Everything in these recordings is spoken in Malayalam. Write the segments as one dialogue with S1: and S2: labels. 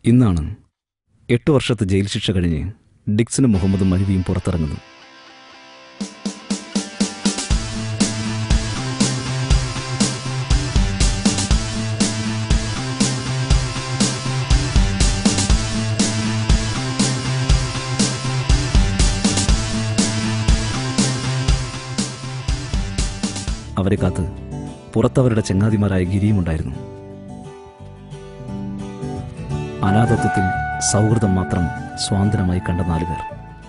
S1: ഇന്നാണ് എട്ട് വർഷത്തെ ജയിൽ ശിക്ഷ കഴിഞ്ഞ് ഡിക്സനും മുഹമ്മദും മരുവിയും പുറത്തിറങ്ങുന്നു അവരെ കാത്ത് പുറത്തവരുടെ ചങ്ങാതിമാരായ ഗിരിയുമുണ്ടായിരുന്നു അനാഥത്വത്തിൽ സൗഹൃദം മാത്രം സ്വാതന്ത്ര്യമായി കണ്ട നാലുപേർ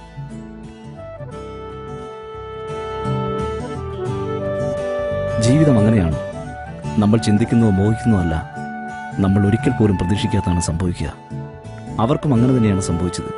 S1: ജീവിതം അങ്ങനെയാണ് നമ്മൾ ചിന്തിക്കുന്നതോ മോഹിക്കുന്നതോ അല്ല നമ്മൾ ഒരിക്കൽ പോലും പ്രതീക്ഷിക്കാത്താണ് സംഭവിക്കുക അവർക്കും അങ്ങനെ തന്നെയാണ് സംഭവിച്ചത്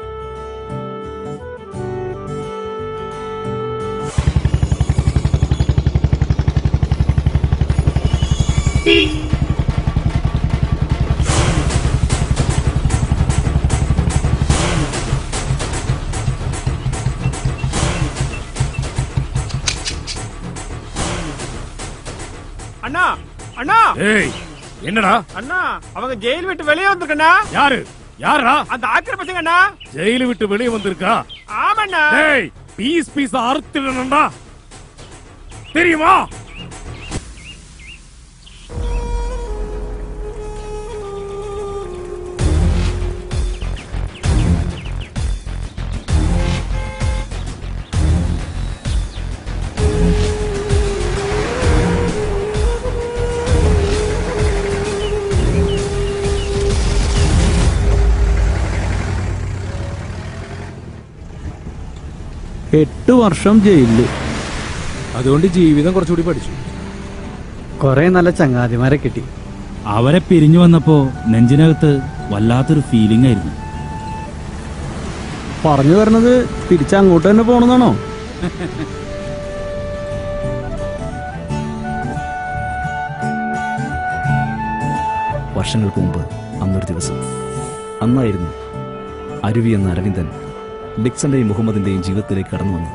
S2: அண்ணா அண்ணா
S3: ஏய் என்னடா
S2: அண்ணா அவங்க ஜெயில் விட்டு வெளியே வந்திருக்கண்ணா
S3: யாரு யாரா
S2: அந்த ஆக்கிர பசங்க அண்ணா
S3: ஜெயில விட்டு வெளியே வந்திருக்கா
S2: ஆமாண்ணா
S3: ஏய் பீஸ் பீஸ் அறுத்துடணும்டா தெரியுமா
S4: എട്ട് വർഷം ജയിലില്
S5: അതുകൊണ്ട് ജീവിതം കുറച്ചുകൂടി പഠിച്ചു
S4: കുറെ നല്ല ചങ്ങാതിമാരെ കിട്ടി
S6: അവരെ പിരിഞ്ഞു വന്നപ്പോ നെഞ്ചിനകത്ത് വല്ലാത്തൊരു ഫീലിംഗ് ആയിരുന്നു
S4: പറഞ്ഞു വരണത് തിരിച്ചങ്ങോട്ട് തന്നെ പോണെന്നാണോ
S1: വർഷങ്ങൾക്ക് മുമ്പ് അന്നൊരു ദിവസം അന്നായിരുന്നു അരുവി എന്ന അരവിന്ദൻ ഡിക്സന്റെയും മുഹമ്മദിന്റെയും ജീവിതത്തിലേക്ക് കടന്നു വന്നത്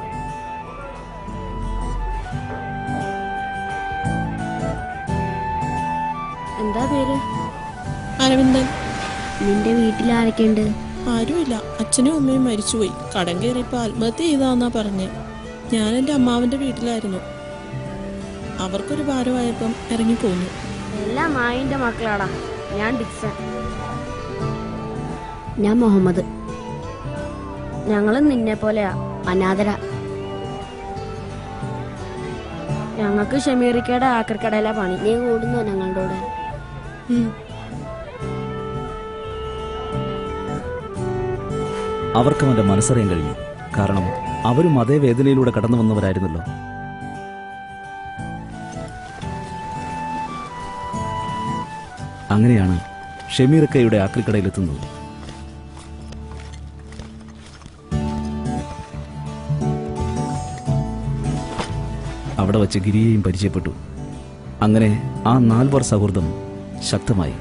S7: എന്താ പേര്
S8: അരവിന്ദൻ
S7: നിന്റെ വീട്ടിൽ ആരൊക്കെയുണ്ട്
S8: ആരുമില്ല അച്ഛനും അമ്മയും മരിച്ചുപോയി കടം കയറിയപ്പോൾ ആത്മഹത്യ ചെയ്താന്നാ പറഞ്ഞ് ഞാൻ എൻ്റെ അമ്മാവൻ്റെ വീട്ടിലായിരുന്നു അവർക്കൊരു ഭാരമായപ്പം ഇറങ്ങിപ്പോന്നു
S7: എല്ലാം മായിന്റെ മക്കളാടാ ഞാൻ ഡിക്സൺ ഞാൻ മുഹമ്മദ് ഞങ്ങളും നിന്നെ പോലെയാ അനാഥര ഞങ്ങൾക്ക് ഷമീറിക്കയുടെ ആക്രിക്കടയിലെ പണി നീ കൂടുന്നു ഞങ്ങളുടെ കൂടെ
S8: ഉം.
S1: അവർക്ക് അവന്റെ മനസ്സറിയാൻ കഴിഞ്ഞു കാരണം അവരും അതേ വേദനയിലൂടെ കടന്നു വന്നവരായിരുന്നല്ലോ അങ്ങനെയാണ് ഷമീറക്കയുടെ ആക്രിക്കടയിലെത്തുന്നത് അവിടെ വച്ച് ഗിരിയെയും പരിചയപ്പെട്ടു അങ്ങനെ ആ നാൽവർ സൗഹൃദം ശക്തമായി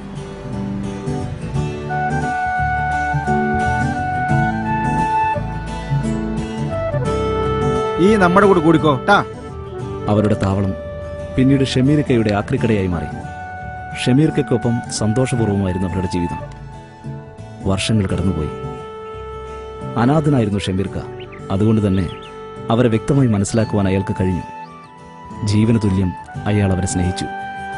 S5: ഈ നമ്മുടെ കൂടെ കൂടിക്കോ ട്ടാ
S1: അവരുടെ താവളം പിന്നീട് ഷമീർക്കയുടെ ആക്രിക്കടയായി മാറി ഷമീർക്കൊപ്പം സന്തോഷപൂർവ്വമായിരുന്നു അവരുടെ ജീവിതം വർഷങ്ങൾ കടന്നുപോയി അനാഥനായിരുന്നു ഷമീർക്ക അതുകൊണ്ട് തന്നെ അവരെ വ്യക്തമായി മനസ്സിലാക്കുവാൻ അയാൾക്ക് കഴിഞ്ഞു ജീവന തുല്യം അയാൾ അവരെ സ്നേഹിച്ചു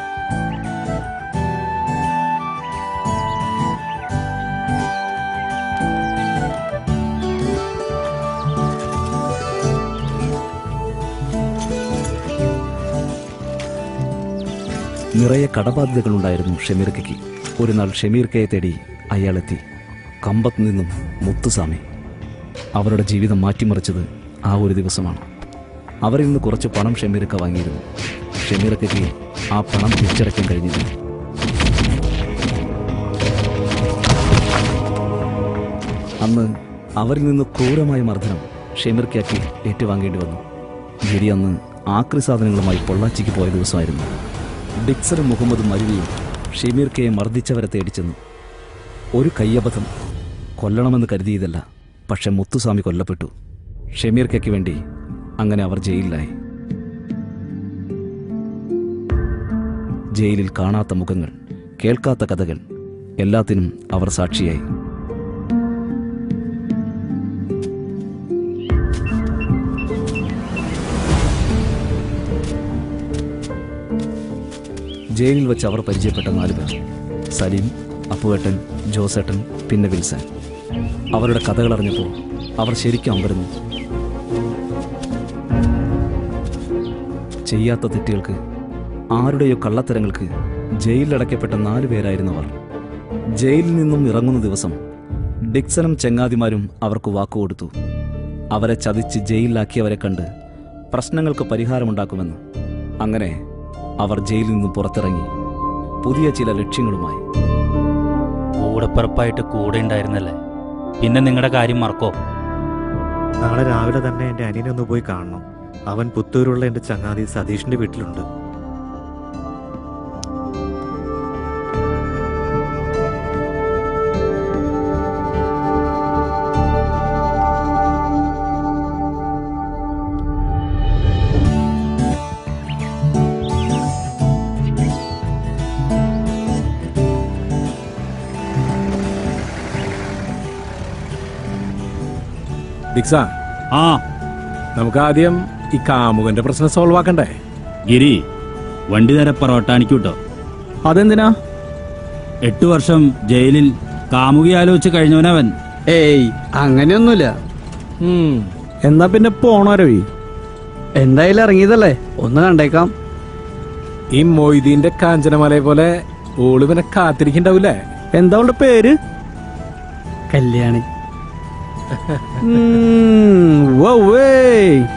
S1: നിറയെ കടബാധ്യതകളുണ്ടായിരുന്നു ഷമീർക്കയ്ക്ക് ഒരു നാൾ ഷമീർക്കയെ തേടി അയാളെത്തി കമ്പത്ത് നിന്നും മുത്തുസ്വാമി അവരുടെ ജീവിതം മാറ്റിമറിച്ചത് ആ ഒരു ദിവസമാണ് അവരിൽ നിന്ന് കുറച്ച് പണം ഷമീർക്ക വാങ്ങിയിരുന്നു ഷമീർക്കയ്ക്ക് ആ പണം തിരിച്ചടയ്ക്കാൻ കഴിഞ്ഞില്ല അന്ന് അവരിൽ നിന്ന് ക്രൂരമായ മർദ്ദനം ഷമീർക്കയ്ക്ക് ഏറ്റുവാങ്ങേണ്ടി വന്നു ഗിരി അന്ന് ആക്രി സാധനങ്ങളുമായി പൊള്ളാച്ചിക്ക് പോയ ദിവസമായിരുന്നു ഡിക്സറും മുഹമ്മദും അരുവിയും ഷമീർക്കയെ മർദ്ദിച്ചവരെ തേടിച്ചെന്നു ഒരു കയ്യബദ്ധം കൊല്ലണമെന്ന് കരുതിയതല്ല പക്ഷെ മുത്തുസ്വാമി കൊല്ലപ്പെട്ടു ഷമീർക്കയ്ക്ക് വേണ്ടി അങ്ങനെ അവർ ജയിലിലായി ജയിലിൽ കാണാത്ത മുഖങ്ങൾ കേൾക്കാത്ത കഥകൾ എല്ലാത്തിനും അവർ സാക്ഷിയായി ജയിലിൽ വെച്ച് അവർ പരിചയപ്പെട്ട നാല് പേർ സലീം അപ്പുവേട്ടൻ ജോസേട്ടൻ പിന്നെ വിൽസൺ അവരുടെ കഥകൾ അറിഞ്ഞപ്പോൾ അവർ ശരിക്കും അമ്പരുന്നു ചെയ്യാത്ത തെറ്റുകൾക്ക് ആരുടെയോ കള്ളത്തരങ്ങൾക്ക് ജയിലിലടയ്ക്കപ്പെട്ട നാലു പേരായിരുന്നു അവർ ജയിലിൽ നിന്നും ഇറങ്ങുന്ന ദിവസം ഡിക്സനും ചെങ്ങാതിമാരും അവർക്ക് വാക്കുകൊടുത്തു അവരെ ചതിച്ച് ജയിലിലാക്കിയവരെ കണ്ട് പ്രശ്നങ്ങൾക്ക് പരിഹാരമുണ്ടാക്കുമെന്ന് അങ്ങനെ അവർ ജയിലിൽ നിന്നും പുറത്തിറങ്ങി പുതിയ ചില ലക്ഷ്യങ്ങളുമായി
S6: കൂടെപ്പിറപ്പായിട്ട് കൂടെ ഉണ്ടായിരുന്നല്ലേ പിന്നെ നിങ്ങളുടെ കാര്യം മറക്കോ
S9: നാളെ രാവിലെ തന്നെ എൻ്റെ അനിയനെ ഒന്ന് പോയി കാണണം അവൻ പുത്തൂരുള്ള എൻ്റെ ചങ്ങാതി സതീഷിന്റെ വീട്ടിലുണ്ട്
S5: ഡിക്സ
S6: ആ
S5: നമുക്ക് ആദ്യം ഈ കാമുകന്റെ പ്രശ്നം സോൾവ് ആക്കണ്ടേ
S6: ഗിരി വണ്ടി നേരെ പൊറോട്ടാണിക്ക് വിട്ടോ
S4: അതെന്തിനാ
S6: എട്ടു വർഷം ജയിലിൽ കാമുകി ആലോചിച്ച് കഴിഞ്ഞവനവൻ
S4: ഏയ് അങ്ങനെയൊന്നുമില്ല
S5: ഉം.
S4: എന്നാ പിന്നെ പോണോ രവി എന്തായാലും ഇറങ്ങിയതല്ലേ ഒന്ന് കണ്ടേക്കാം
S5: ഈ മൊയ്തീന്റെ കാഞ്ചനമലയെ പോലെ ഓളിവനെ കാത്തിരിക്കണ്ടാവൂലേ
S4: എന്താ അവളുടെ പേര് കല്യാണി ഉം, വൗവ്വേ.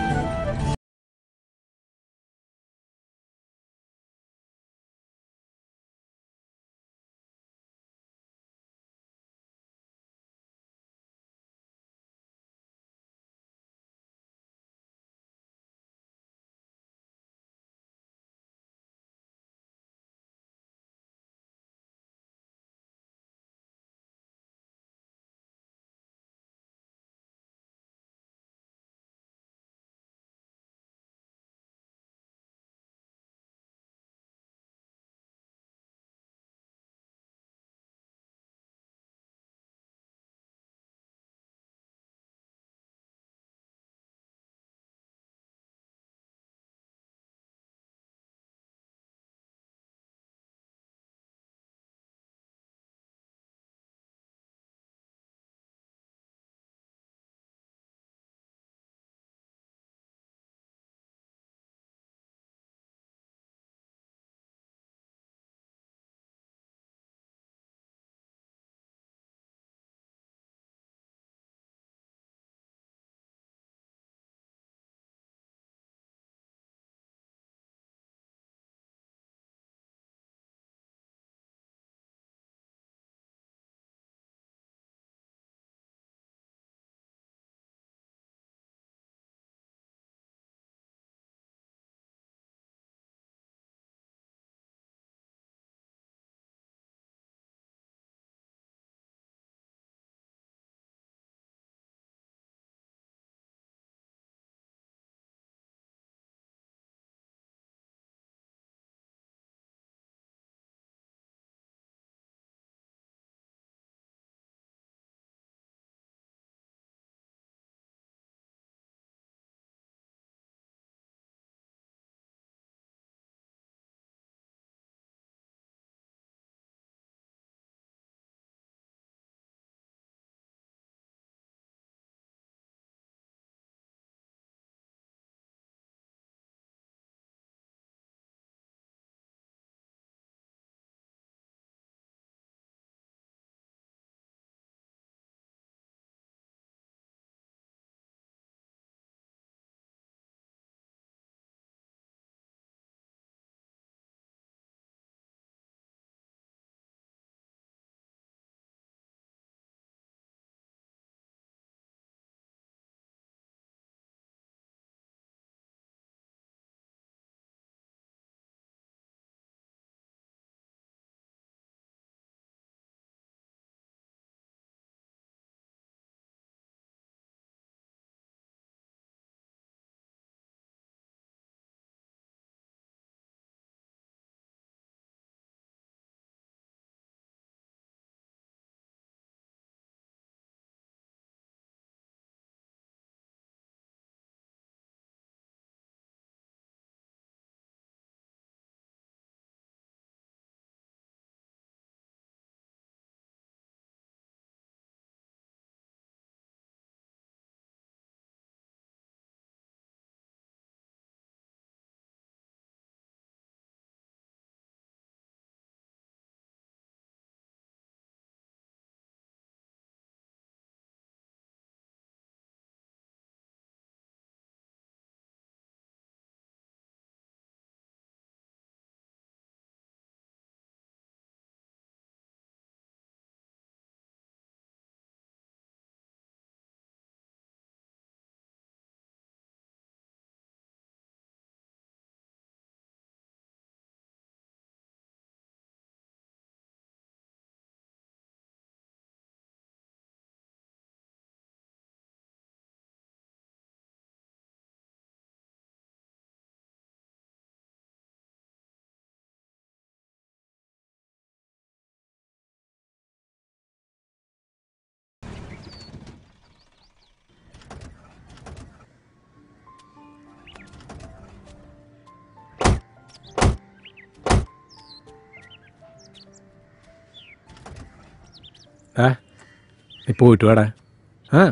S5: ഏ നീ പോയിട്ട് വേടാ ആ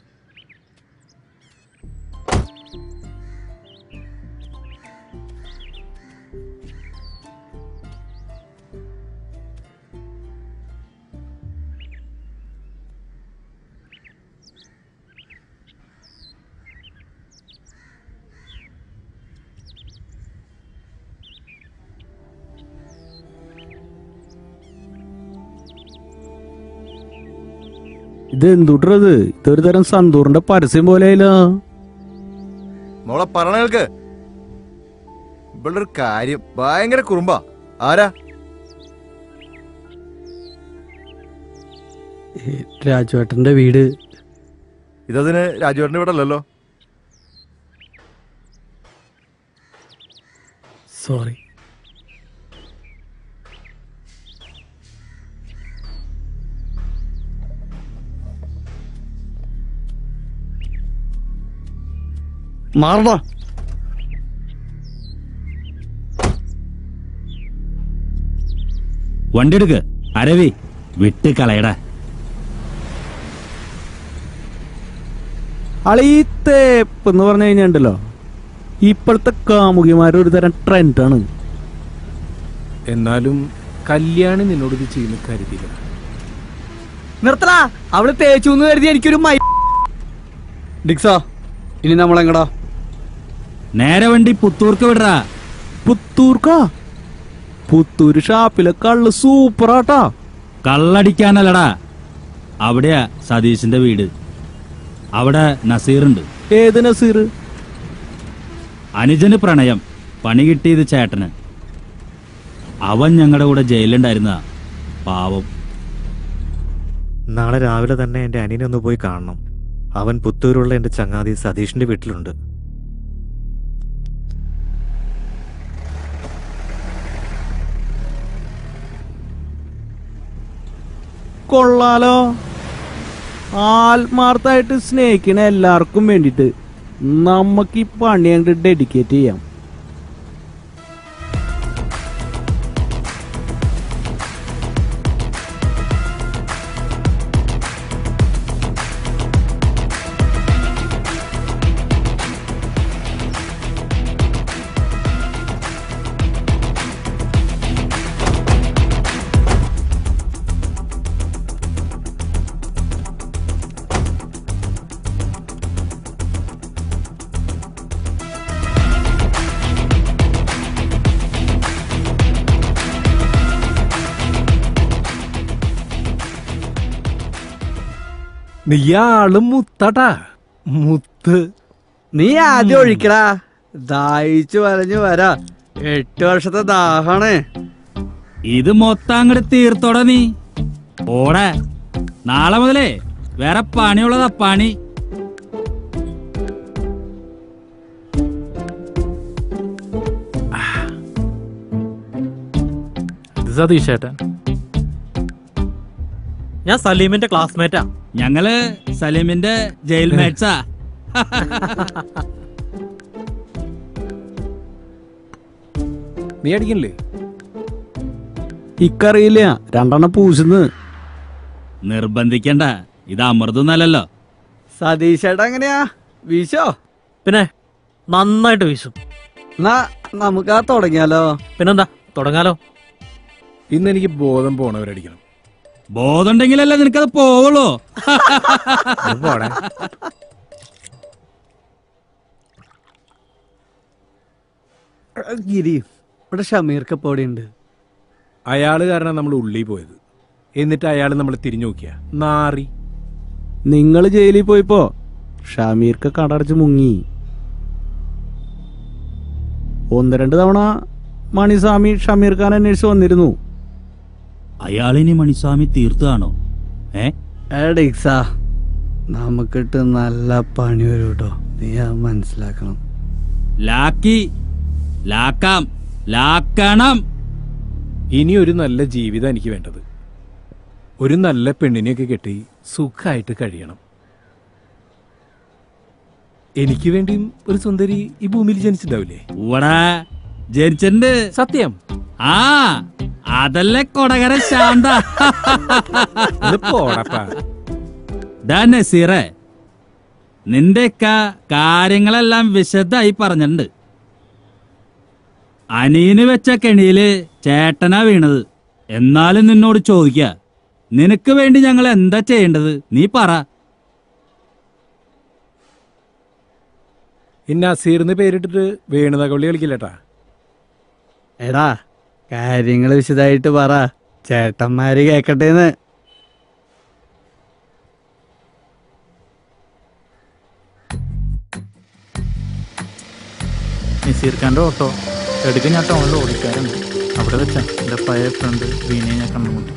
S4: ഇത് എന്തുട്രത് ഇതൊരു തരം സന്തൂറിന്റെ പരസ്യം പോലെയല്ലോ
S10: മോളെ പറഞ്ഞ കേൾക്ക് ഇവിടെ ഒരു കാര്യം ഭയങ്കര കുറുമ്പാ ആരാ
S4: രാജുവേട്ടന്റെ വീട്
S10: ഇതതിന് രാജുവേട്ടൻ്റെ ഇവിടെ അല്ലല്ലോ
S4: സോറി മാറടാ
S6: വണ്ടി എടുക്ക് അരവി വിട്ട് കളയടാ
S4: അളി ഈ തേപ്പ് എന്ന് പറഞ്ഞു കഴിഞ്ഞാണ്ടല്ലോ ഇപ്പോഴത്തെ കാമുകിമാരുടെ ഒരു തരം ട്രെൻഡാണ്
S5: എന്നാലും കല്യാണി നിന്നോട് ഇത് ചെയ്യുന്ന കരുതിയില്ല
S4: നിർത്തലാ അവള് തേച്ചു എന്ന് കരുതി എനിക്കൊരു മൈ ഡിക്സാ ഇനി നമ്മളെങ്ങടാ
S6: നേരെ വണ്ടി പുത്തൂർക്ക് വിടറാ
S4: പുത്തൂർക്കാ പുത്തൂര് ഷാപ്പിലെ കള്ള് സൂപ്പറാട്ടാ
S6: കള്ളടിക്കാനല്ലടാ അവിടെയാ സതീശിന്റെ വീട് അവിടെ നസീറുണ്ട്
S4: ഏത് നസീർ
S6: അനുജന് പ്രണയം പണി കിട്ടിയത് ചേട്ടന് അവൻ ഞങ്ങളുടെ കൂടെ ജയിലുണ്ടായിരുന്ന പാവം
S9: നാളെ രാവിലെ തന്നെ എൻ്റെ അനിയനെ ഒന്ന് പോയി കാണണം അവൻ പുത്തൂരുള്ള എൻ്റെ ചങ്ങാതി സതീഷിന്റെ വീട്ടിലുണ്ട്
S4: കൊള്ളാലോ ആത്മാർത്ഥമായിട്ട് സ്നേഹിക്കണ എല്ലാവർക്കും വേണ്ടിയിട്ട് നമുക്ക് ഈ പണി അങ്ങോട്ട് ഡെഡിക്കേറ്റ് ചെയ്യാം
S5: നീയാള് മുത്തട്ടാ മുത്ത്
S4: നീ ആദ്യം ഒഴിക്കടാ ദാഹിച്ചു വലഞ്ഞു വരാ എട്ട് വർഷത്തെ ദാഹാണ്
S6: ഇത് മൊത്തം അങ്ങോട്ട് തീർത്തോടാ നീ ഓടെ നാളെ മുതലേ വേറെ പണിയുള്ളതാ പണി
S5: ഇത് സതീഷ് ചേട്ടൻ
S11: ഞാൻ സലീമിന്റെ ക്ലാസ്മേറ്റാ
S6: ഞങ്ങള് സലീമിന്റെ ജയിൽ മേറ്റ്സാ
S5: നീ അടിക്കണില്ലേ
S4: ഇക്കറിയില്ല രണ്ടെണ്ണം പൂശുന്ന്
S6: നിർബന്ധിക്കണ്ട ഇത് അമൃതൊന്നല്ലല്ലോ
S4: സതീഷേട്ടാ എങ്ങനെയാ വീശോ
S11: പിന്നെ നന്നായിട്ട് വീശും
S4: എന്നാ നമുക്ക് ആ തുടങ്ങിയാലോ
S11: പിന്നെന്താ തുടങ്ങാലോ
S5: ഇന്ന് എനിക്ക് ബോധം പോണവരടിക്കണം
S6: ബോധമുണ്ടെങ്കിലല്ലേ നിനക്കത് പോവുള്ളൂ
S5: ഇത് പോടെ
S4: ഗിരി ഇവിടെ ഷമീർക്ക് ഉണ്ട്
S5: അയാള് കാരണം നമ്മൾ ഉള്ളി പോയത് എന്നിട്ട് അയാൾ നമ്മളെ തിരിഞ്ഞു നോക്കിയ നാറി
S4: നിങ്ങൾ ജയിലിൽ പോയപ്പോ ഷമീർക്ക് കടടച്ച് മുങ്ങി ഒന്ന് രണ്ട് തവണ മണിസ്വാമി ഷമീർ ഖാൻ അന്വേഷിച്ച് വന്നിരുന്നു
S6: അയാളിനി മണിസ്വാമി തീർത്തതാണോ ഏ
S4: എഡിക്സാ നമുക്കിട്ട് നല്ല പണി വരും കേട്ടോ നീ അത് മനസ്സിലാക്കണം
S6: ലാക്കി ലാക്കാം ലാക്കണം
S5: ഇനി ഒരു നല്ല ജീവിതം എനിക്ക് വേണ്ടത് ഒരു നല്ല പെണ്ണിനെയൊക്കെ കെട്ടി സുഖമായിട്ട് കഴിയണം എനിക്ക് വേണ്ടിയും ഒരു സുന്ദരി ഈ ഭൂമിയിൽ ജനിച്ചിട്ടുണ്ടാവില്ലേ
S6: ഇവിടെ ജനിച്ചിട്ടുണ്ട്
S5: സത്യം
S6: ആ അതല്ലേ കൊടകര ശാന്ത
S5: പോടപ്പാ
S6: ഡാ നസീറെ നിന്റെയൊക്ക കാര്യങ്ങളെല്ലാം വിശദമായി പറഞ്ഞിട്ടുണ്ട് അനിയന് വെച്ച കെണിയില് ചേട്ടനാ വീണത് എന്നാലും നിന്നോട് ചോദിക്ക നിനക്ക് വേണ്ടി ഞങ്ങൾ എന്താ ചെയ്യേണ്ടത് നീ പറ
S5: ഈ നസീറിന് പേരിട്ടിട്ട് വേണുതകൊള്ളി കളിക്കില്ലട്ടാ
S4: എടാ കാര്യങ്ങൾ വിശദമായിട്ട് പറ ചേട്ടന്മാര് കേക്കട്ടേന്ന്
S12: നസീർ ഖാൻ്റെ ഓട്ടോ എടുക്ക് ഞാൻ ടൗണിൽ ഓടിക്കാറുണ്ട് അവിടെ വെച്ചാ എൻ്റെ പഴയ ഫ്രണ്ട് വീണയെ ഞാൻ കണ്ടുമുട്ടി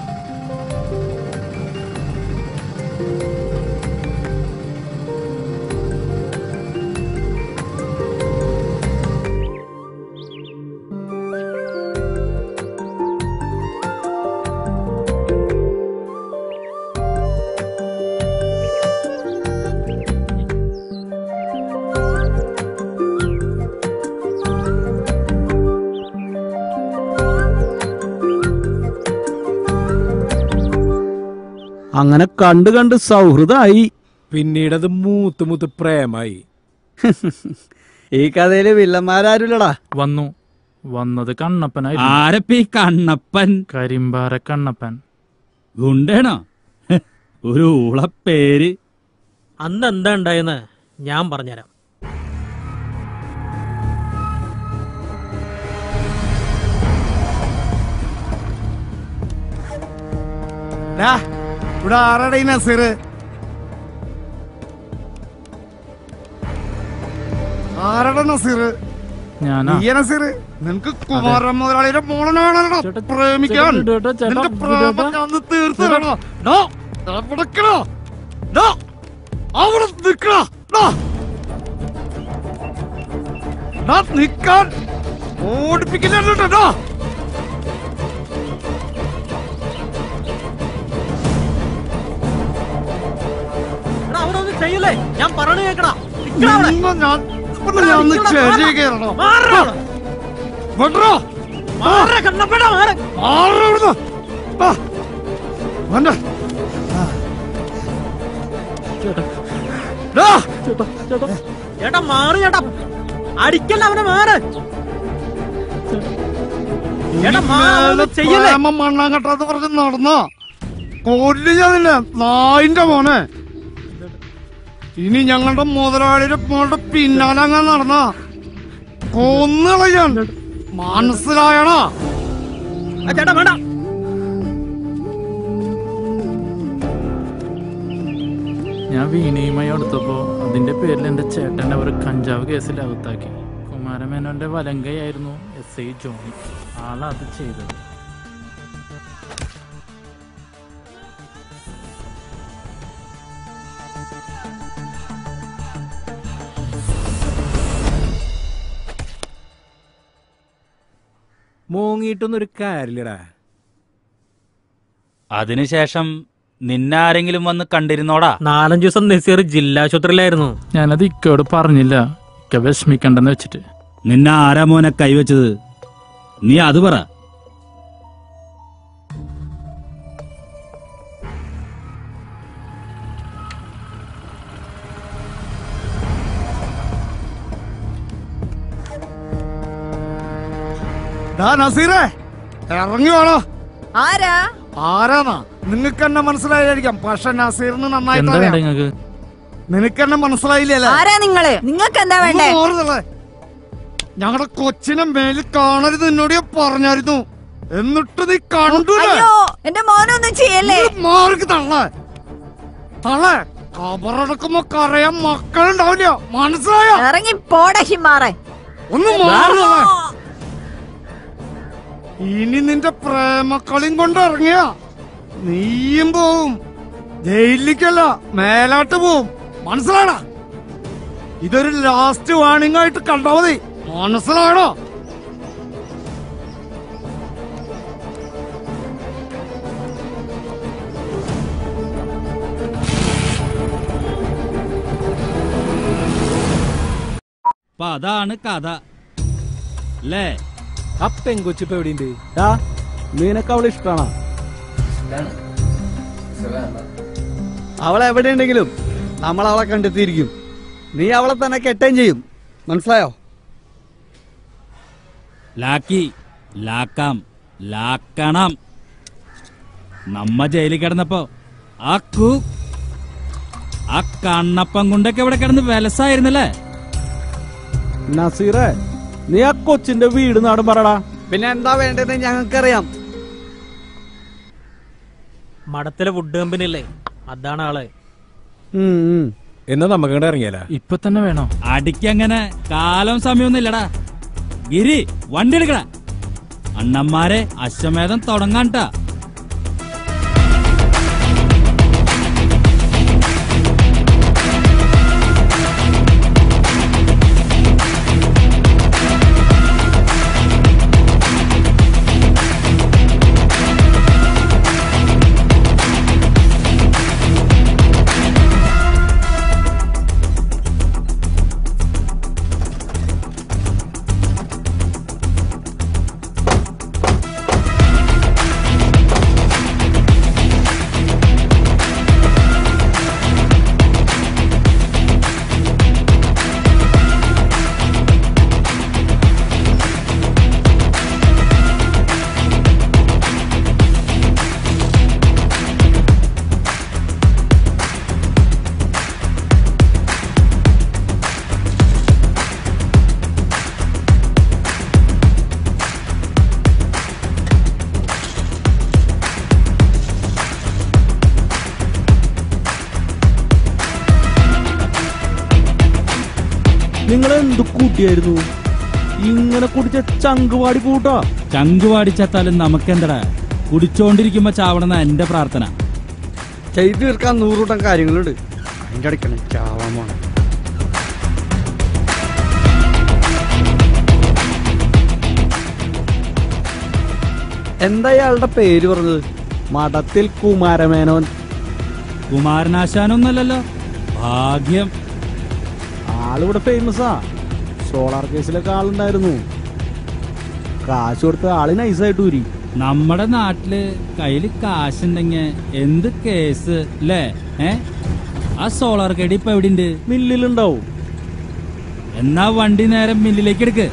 S4: അങ്ങനെ കണ്ട് കണ്ട് സൗഹൃദമായി
S5: പിന്നീട് അത് മൂത്ത് മൂത്ത് പ്രേമായി
S4: ഈ കഥയില് വില്ലന്മാരാരുല്ലടാ
S12: വന്നു വന്നത് കണ്ണപ്പനായിരുന്നു
S6: ആരപ്പി കണ്ണപ്പൻ
S12: കരിമ്പാറ കണ്ണപ്പൻ
S6: ഗുണ്ടേണോ ഒരു ഊളപ്പേര്
S11: അന്ന് എന്താ ഉണ്ടായെന്ന് ഞാൻ പറഞ്ഞുതരാം
S2: ഡാ, ഇവിടെ ആരാടാ ഈ നസീർ ആരാടാ നസീർ
S12: ഞാനാ
S2: നീയ നസീർ നിനക്ക് കുമാരൻ മുതലാളിയുടെ മോളനെ വേണമല്ലോ പ്രേമിക്കാൻ
S12: ചേട്ടാ, ചേട്ടാ, ചേട്ടാ,
S2: നിന്റെ പ്രേമം
S12: ചേട്ടാ.
S2: ഞാൻ ഒന്ന് തീർത്ത് തരണോ ഡോ, അവിടെ നിക്കണോ? ഡോ, അവിടെ നിക്കണോ? ഡോ. ഡാ, നിക്കാൻ ഓടിപ്പിക്കില്ല ഡോ
S11: എടാ, അവിടെ ഒന്നും ചെയ്യല്ലേ ഞാൻ പറയണ കേക്കടാ നിക്കടാ അവിടെ.
S2: നിന്നെ ഞാൻ ഇവിടെ ഞാൻ ഒന്ന്
S11: നിക്കടാ,
S2: ചെറിയ
S11: മാറ്.
S2: കയറണോ
S11: മാറ് അവിടെ.
S2: വിടറോ
S11: മാറ് കണ്ണപ്പേടാ, മാറ്.
S2: മാറ് ഇവിടുന്ന്. ആ. വേണ്ട. ഡാ.
S11: ചേട്ടാ മാറ് ചേട്ടാ അടിക്കല്ല അവനെ മാറ് ചേട്ടാ മാറ്
S2: മേലെ
S11: ഒന്നും ചെയ്യല്ലേ
S2: പ്രേമം മണ്ണാങ്കട്ടാന്ന് പറഞ്ഞ് നടന്നോ കൊല്ലു ഞാൻ നിന്നെ നായിന്റെ മോനെ ഇനി ഞങ്ങളുടെ മുതലാളിയുടെ മോളുടെ പിന്നാലെ അങ്ങ് നടന്ന കൊന്നുകളയാൻ മനസ്സിലായണോ
S11: ആ, ചേട്ടാ വേണ്ട
S12: ഞാൻ വീണയുമായി അടുത്തപ്പോ അതിന്റെ പേരിൽ എന്റെ ചേട്ടനെ ഒരു കഞ്ചാവ് കേസിൽ അകത്താക്കി കുമാരമേനോന്റെ വലങ്കയായിരുന്നു എസ് ഐ ജോണി ആളാ അത് ചെയ്തത്
S5: മോങ്ങിയിട്ടൊന്നും ഒരു കാര്യമില്ലടാ
S6: അതിനുശേഷം നിന്നാരെങ്കിലും വന്ന് കണ്ടിരുന്നോടാ
S11: നാലഞ്ചു ദിവസം നസീർ ജില്ലാ ആശുപത്രിയിലായിരുന്നു
S12: ഞാനത് ഇക്കയോട് പറഞ്ഞില്ല ഇക്ക വിഷമിക്കണ്ടെന്ന് വെച്ചിട്ട്
S6: നിന്നെ ആരാ മോനെ കൈവച്ചത് നീ അത് പറ
S2: ഡാ നസീറേ ഇറങ്ങി വേണോ
S13: ആരാ
S2: ആരാന്നാ നിങ്ങക്ക് എന്നെ മനസ്സിലായിരിക്കാം പക്ഷെ നസീറിന് നന്നായിട്ട്
S12: എന്താ വേണ്ട
S2: അറിയാം
S12: നിങ്ങക്ക്
S2: നിനക്ക് എന്നെ മനസ്സിലായില്ലേ
S13: ആരാ നിങ്ങള് നിങ്ങൾക്ക് എന്താ വേണ്ടേ
S2: ഞങ്ങളുടെ കൊച്ചിനെ മേലിൽ കാണരുത് എന്നോട് ഞാൻ പറഞ്ഞായിരുന്നു എന്നിട്ട് നീ കണ്ടൂലേ
S13: അയ്യോ എന്റെ മോനൊന്നും ചെയ്യല്ലേ
S2: മാർക്ക് തള്ളേ തള്ളേ കബറടക്കുമ്പോ കരയാൻ മക്കളുണ്ടാവില്ല മനസ്സിലായോ
S13: ഇറങ്ങി പോടാ ഹിമാറെ
S2: ഒന്ന് മാറുക ഇനി നിന്റെ പ്രേമക്കളിയും കൊണ്ട് ഇറങ്ങിയ നീയും പോവും ജയിലിലേക്കല്ല മേലാട്ട് പോവും മനസ്സിലാടാ ഇതൊരു ലാസ്റ്റ് വാണിംഗ് ആയിട്ട് കണ്ടാ മതി മനസ്സിലായണോ
S6: അപ്പൊ അതാണ് കഥ അല്ലേ
S5: ആ പെങ്കൊച്ചിപ്പോ എവിടെയുണ്ട്
S4: ഡാ നിനക്ക് അവളെ ഇഷ്ടാണോ അവൾ എവിടെയുണ്ടെങ്കിലും നമ്മൾ അവളെ കണ്ടെത്തിയിരിക്കും നീ അവളെ തന്നെ കെട്ടുകയും ചെയ്യും മനസ്സിലായോ
S6: ലാക്കി ലാക്കാം ലാക്കണം നമ്മ ജയിലിൽ കിടന്നപ്പോ ആ കു ആ കണ്ണപ്പം കൊണ്ടൊക്കെ ഇവിടെ കിടന്ന് വിലസായിരുന്നല്ലേ
S4: നസീറേ നീ ആ കൊച്ചിന്റെ വീട് നാടും പറടാ പിന്നെ എന്താ വേണ്ടത് ഞങ്ങൾക്കറിയാം
S11: മഠത്തിലെ വുഡ് കമ്പനി അല്ലേ അതാണ് ആള്
S5: എന്നാ നമുക്ക് ഇങ്ങോട്ട് ഇറങ്ങിയാലാ
S12: ഇപ്പൊ തന്നെ വേണോ
S6: അടിക്കങ്ങനെ കാലം സമയമൊന്നും ഇല്ലടാ ഗിരി വണ്ടി എടുക്കടാ അണ്ണന്മാരെ അശ്വമേധം തുടങ്ങാൻട്ടാ
S4: നിങ്ങൾ എന്ത് കൂട്ടിയായിരുന്നു ഇങ്ങനെ കുടിച്ച ചങ്കുവാടി കൂട്ടാ
S6: ചങ്ക് പാടിച്ചത്താലും നമുക്കെന്തടാ കുടിച്ചോണ്ടിരിക്കുമ്പോ ചാവണമെന്ന എന്റെ പ്രാർത്ഥന
S4: ചെയ്തു തീർക്കാൻ നൂറുകൂട്ടം കാര്യങ്ങളുണ്ട് അതിന്റെ അടിക്കണം ചാവാൻ പോണം എന്താ ഇയാളുടെ പേര് പറഞ്ഞത് മഠത്തിൽ കുമാരമേനോൻ
S6: കുമാരനാശാനൊന്നല്ലല്ലോ ഭാഗ്യം
S4: ആളിവിടെ ഫേമസാ സോളാർ കേസിലൊക്കെ ആളുണ്ടായിരുന്നു കാശ് കൊടുത്ത് ആള് നൈസായിട്ട് ഊരി
S6: നമ്മുടെ നാട്ടില് കയ്യില് കാശുണ്ടെങ്കിൽ എന്ത് കേസ് അല്ലേ ഏ ആ സോളാർ കടി ഇപ്പൊ എവിടെയുണ്ട്
S4: മില്ലിലുണ്ടാവും
S6: എന്നാ വണ്ടി നേരെ മില്ലിലേക്ക് എടുക്ക്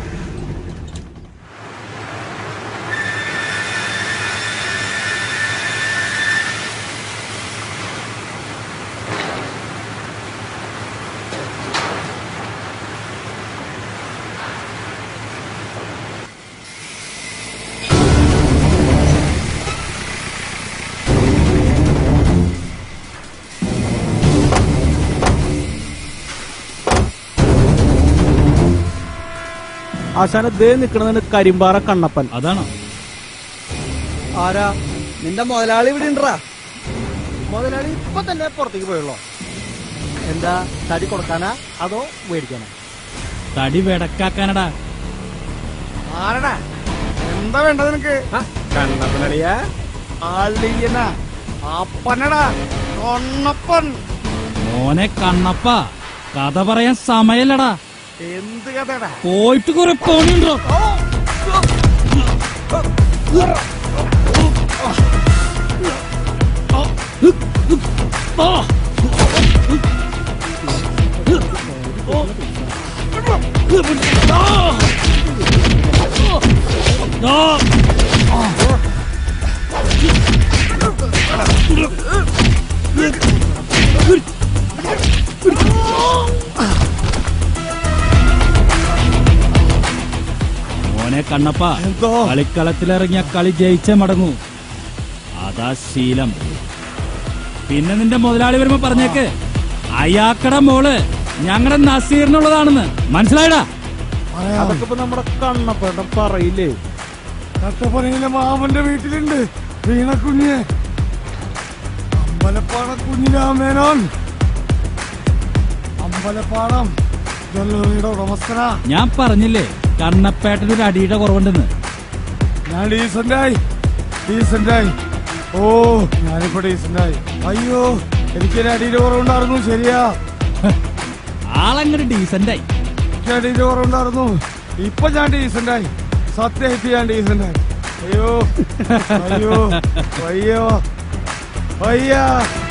S4: ആശാന ദേ നിക്കണതിന് കരിമ്പാറ കണ്ണപ്പൻ
S6: അതാണോ
S4: ആരാ നിന്റെ മുതലാളി ഇവിടെ ഉണ്ടാ
S2: മുതലാളി ഇപ്പൊ തന്നെ പുറത്തേക്ക് പോയുള്ളോ
S4: എന്താ തടി കൊടുക്കാനാ അതോ മേടിക്കാനാ
S6: തടി വെടക്കാക്കാനടാ
S2: ആരടാ എന്താ വേണ്ടത് നിനക്ക്
S4: കണ്ണപ്പനടിയാ
S2: അളിയനാ അപ്പനടാ കൊണ്ണപ്പൻ
S6: മോനെ കണ്ണപ്പ കഥ പറയാൻ സമയല്ലടാ
S2: എന്ത് കഥടാ
S6: പോയിട്ട് കുറെ പണിയുണ്ടോ മോനെ കണ്ണപ്പ കളിക്കളത്തിലിറങ്ങിയ കളി ജയിച്ചേ മടങ്ങൂ അതാ ശീലം പിന്നെ നിന്റെ മുതലാളി വരുമ്പോ പറഞ്ഞേക്ക് അയാക്കട മോള് ഞങ്ങളുടെ നസീറിനുള്ളതാണെന്ന് മനസ്സിലായടാ
S4: അതൊക്കെ ഇപ്പൊ നമ്മുടെ കണ്ണപ്പേട്ടൻ പറയില്ലേ
S2: കട്ടപ്പനയിലെ മാമന്റെ വീട്ടിലുണ്ട് വീണക്കുഞ്ഞ് അമ്പലപ്പാട കുഞ്ഞിരാമേനോൻ അമ്പലപ്പാടം ജ്വല്ലറിയുടെ ഉടമസ്ഥനാ
S6: ഞാൻ പറഞ്ഞില്ലേ കണ്ണപ്പേട്ടന് ഒരു അടിയുടെ കുറവുണ്ടെന്ന്
S2: ഞാൻ ഡീസന്റായി ഡീസന്റായി ഓ ഞാനിപ്പോ ഡീസന്റായി അയ്യോ എനിക്കൊരു അടിയുടെ കുറവുണ്ടായിരുന്നു ശരിയാ
S6: ആളങ്ങനെ ഡീസന്റായി
S2: എനിക്ക് അടിയുടെ കുറവുണ്ടായിരുന്നു ഇപ്പൊ ഞാൻ ഡീസന്റായി സത്യമായിട്ട് ഞാൻ ഡീസന്റ് അയ്യോ അയ്യോ അയ്യോ അയ്യാ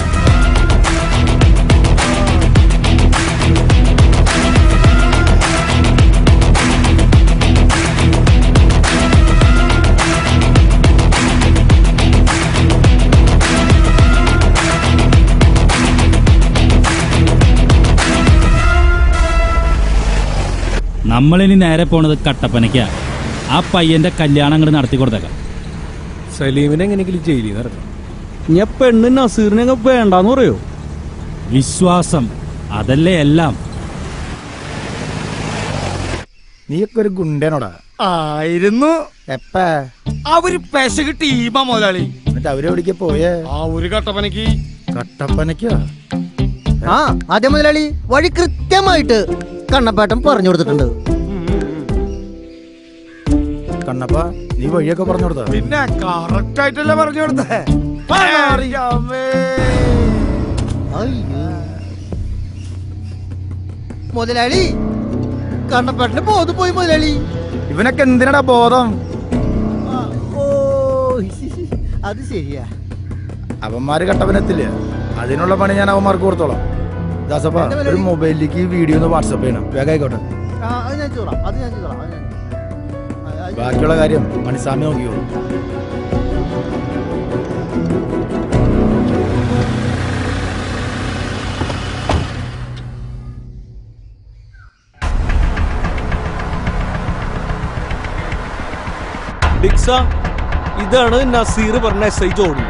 S6: നമ്മളിനി നേരെ പോണത് കട്ടപ്പനയ്ക്കാ ആ പയ്യന്റെ കല്യാണം അങ്ങോട്ട് നടത്തി കൊടുത്തേക്കാം
S5: സലീമിനെ എങ്ങനെയെങ്കിലും ജയിലിൽ നിന്ന് ഇറക്കണം
S4: ഞാൻ പെണ്ണ് നസീറിനെ വേണ്ടാന്ന് പറയോ
S6: വിശ്വാസം അതല്ലേ എല്ലാം
S10: നീയൊക്കെ ഒരു ഗുണ്ടനോടാ
S2: ആയിരുന്നു
S10: എപ്പ
S2: അവര് പെശക് ടീമാ മുതലാളി
S10: എന്നിട്ട് അവരെവിടേക്ക് പോയേ
S2: ആ ഒരു കട്ടപ്പനക്ക്
S10: കട്ടപ്പനയ്ക്കോ
S14: ആ ആദ്യ മുതലാളി വഴി കൃത്യമായിട്ട് കണ്ണപ്പാട്ടം പറഞ്ഞു കൊടുത്തിട്ടുണ്ട്
S10: കണ്ണപ്പ നീ വഴിയൊക്കെ പറഞ്ഞു കൊടുത്ത
S2: പിന്നെ കറക്റ്റ് ആയിട്ടല്ലേ പറഞ്ഞു കൊടുത്തേ അമ്മേ.
S14: മുതലാളി കണ്ണപ്പാട്ടിന് ബോധം പോയി മുതലാളി
S10: ഇവനൊക്കെ എന്തിനടാ ബോധം
S14: ഓ അത് ശരിയാ
S10: അവന്മാര് കട്ടപ്പനെത്തില്ല അതിനുള്ള പണി ഞാൻ അവന്മാർക്ക് കൊടുത്തോളാം ദാസപ്പ ഒരു മൊബൈലിലേക്ക് ഈ വീഡിയോ ഒന്ന് വാട്സപ്പ് ചെയ്യണം വേഗം ആയിക്കോട്ടെ
S14: ആ, അത് ഞാൻ ചെയ്തോളാം അത് ഞാൻ ചെയ്തോളാം അത് ഞാൻ-
S10: ബാക്കിയുള്ള കാര്യം മണിസ്വാമി നോക്കിയോ
S4: ഡിക്സ ഇതാണ് നസീർ പറഞ്ഞ എസ് ഐ ജോണി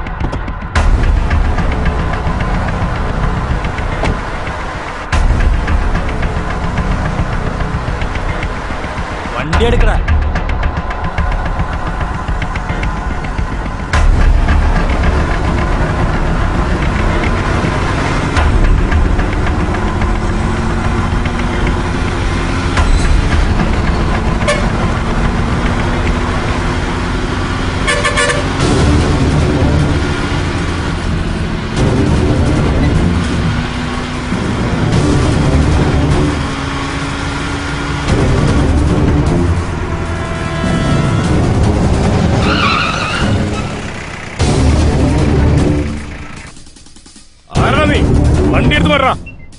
S6: വണ്ടി എടുക്കടാ
S3: ആരാ നീ വണ്ടി എടുത്ത് വരാ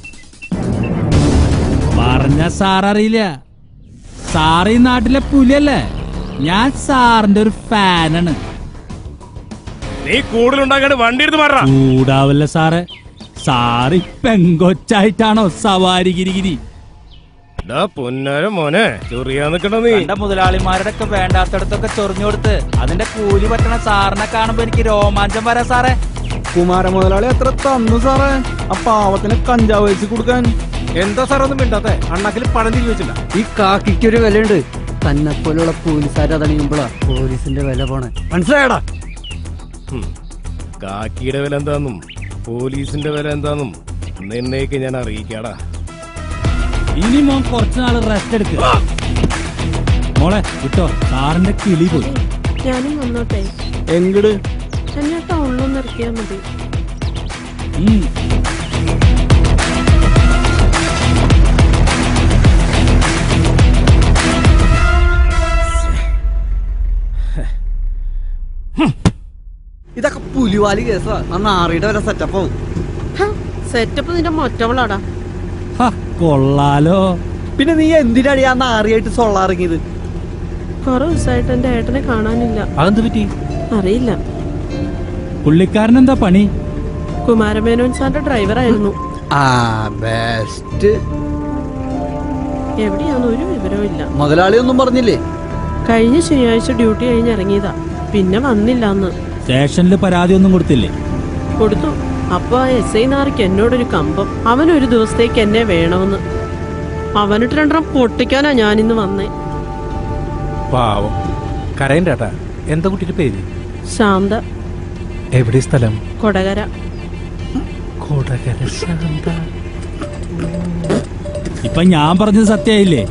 S6: പറഞ്ഞ സാർ അറിയില്ല സാറ് ഈ നാട്ടിലെ പുലിയല്ലേ ഞാൻ സാറിന്റെ ഒരു ഫാനാണ്
S3: നീ കൂടുതലുണ്ടാക്കാണ്ട് വണ്ടി എടുത്ത് മാറാ
S6: ചൂടാവല്ല സാറ് സാറ് ഈ പെങ്കൊച്ചായിട്ടാണോ സവാരി ഗിരിഗിരി
S3: ഡാ പൊന്നാര മോനെ ചൊറിയാ നിക്കണ നീ
S11: എന്റെ മുതലാളിമാരുടെ ഒക്കെ വേണ്ടാത്തടത്തൊക്കെ ചൊറിഞ്ഞു കൊടുത്ത് അതിന്റെ കൂലി പറ്റണ സാറിനെ കാണുമ്പോ എനിക്ക് രോമാഞ്ചം വരാ സാറേ
S4: കുമാര മുതലാളി എത്ര തന്നു സാറേ ആ പാവത്തിന് കഞ്ചാവ് വെച്ച് കൊടുക്കാൻ
S5: എന്താ സാർ ഒന്നും മിണ്ടാത്തെ അണ്ണാക്കിൽ പണം തിരിച്ചു വെച്ചില്ല
S4: ഈ കാക്കിക്കൊരു വിലയുണ്ട് തന്നെ പോലുള്ള പോലീസുകാർ അതണിയുമ്പോഴാ പോലീസിന്റെ വില പോണേ മനസ്സിലായടാ
S3: ഹും. കാക്കിയുടെ വില എന്താന്നും പോലീസിന്റെ വില എന്താന്നും നിന്നേക്ക് ഞാൻ അറിയിക്കാടാ
S6: ഇനി മോൻ കുറച്ചു നാൾ റെസ്റ്റ് എടുക്കുക മോളെ വിട്ടോ സാറിന്റെ കിളി പോയി
S8: ഞാനും വന്നോട്ടെ
S4: എങ്ങട്
S8: എന്നെ ടൗണിലൊന്ന് ഇറക്കിയാ മതി
S6: ഉം.
S4: ഇതൊക്കെ പുലിവാലി കേസാ ആ നാറിയുടെ വരെ സെറ്റപ്പ്
S8: സെറ്റപ്പ് നിന്റെ മൊറ്റവളാടാ
S6: ഹ, കൊള്ളാലോ
S4: പിന്നെ നീ എന്തിനാണ് ആ നാറിയായിട്ട് സൊള്ളാറങ്ങിയത്
S8: കുറെ ദിവസമായിട്ട് എന്റെ ഏട്ടനെ കാണാനില്ല
S6: അതെന്ത് പറ്റി
S8: അറിയില്ല
S6: പുള്ളിക്കാരൻ എന്താ പണി
S8: കുമാരമേനോൻ സാറിന്റെ ഡ്രൈവറായിരുന്നു
S4: ആ ബെസ്റ്റ്
S8: എവിടെയാന്ന് ഒരു വിവരവും ഇല്ല
S4: മുതലാളി ഒന്നും പറഞ്ഞില്ലേ
S8: കഴിഞ്ഞ ശനിയാഴ്ച ഡ്യൂട്ടി കഴിഞ്ഞ് ഇറങ്ങിയതാ പിന്നെ വന്നില്ല അന്ന്
S6: സ്റ്റേഷനിൽ പരാതി ഒന്നും കൊടുത്തില്ലേ
S8: കൊടുത്തു അപ്പൊ ആ എസ് ഐ നാറിക്ക് എന്നോടൊരു കമ്പം അവൻ ഒരു ദിവസത്തേക്ക് എന്നെ വേണമെന്ന് അവനിട്ട് രണ്ടെണ്ണം പൊട്ടിക്കാനാ ഞാനിന്ന് വന്നേ
S5: പാവം കരയണ്ടേട്ടാ എന്താ കുട്ടിയുടെ പേര്
S8: ശാന്ത
S5: എവിടെ സ്ഥലം
S8: കൊടകര
S5: കൊടകര ശാന്ത
S6: ഇപ്പൊ ഞാൻ പറഞ്ഞത് സത്യായില്ലേ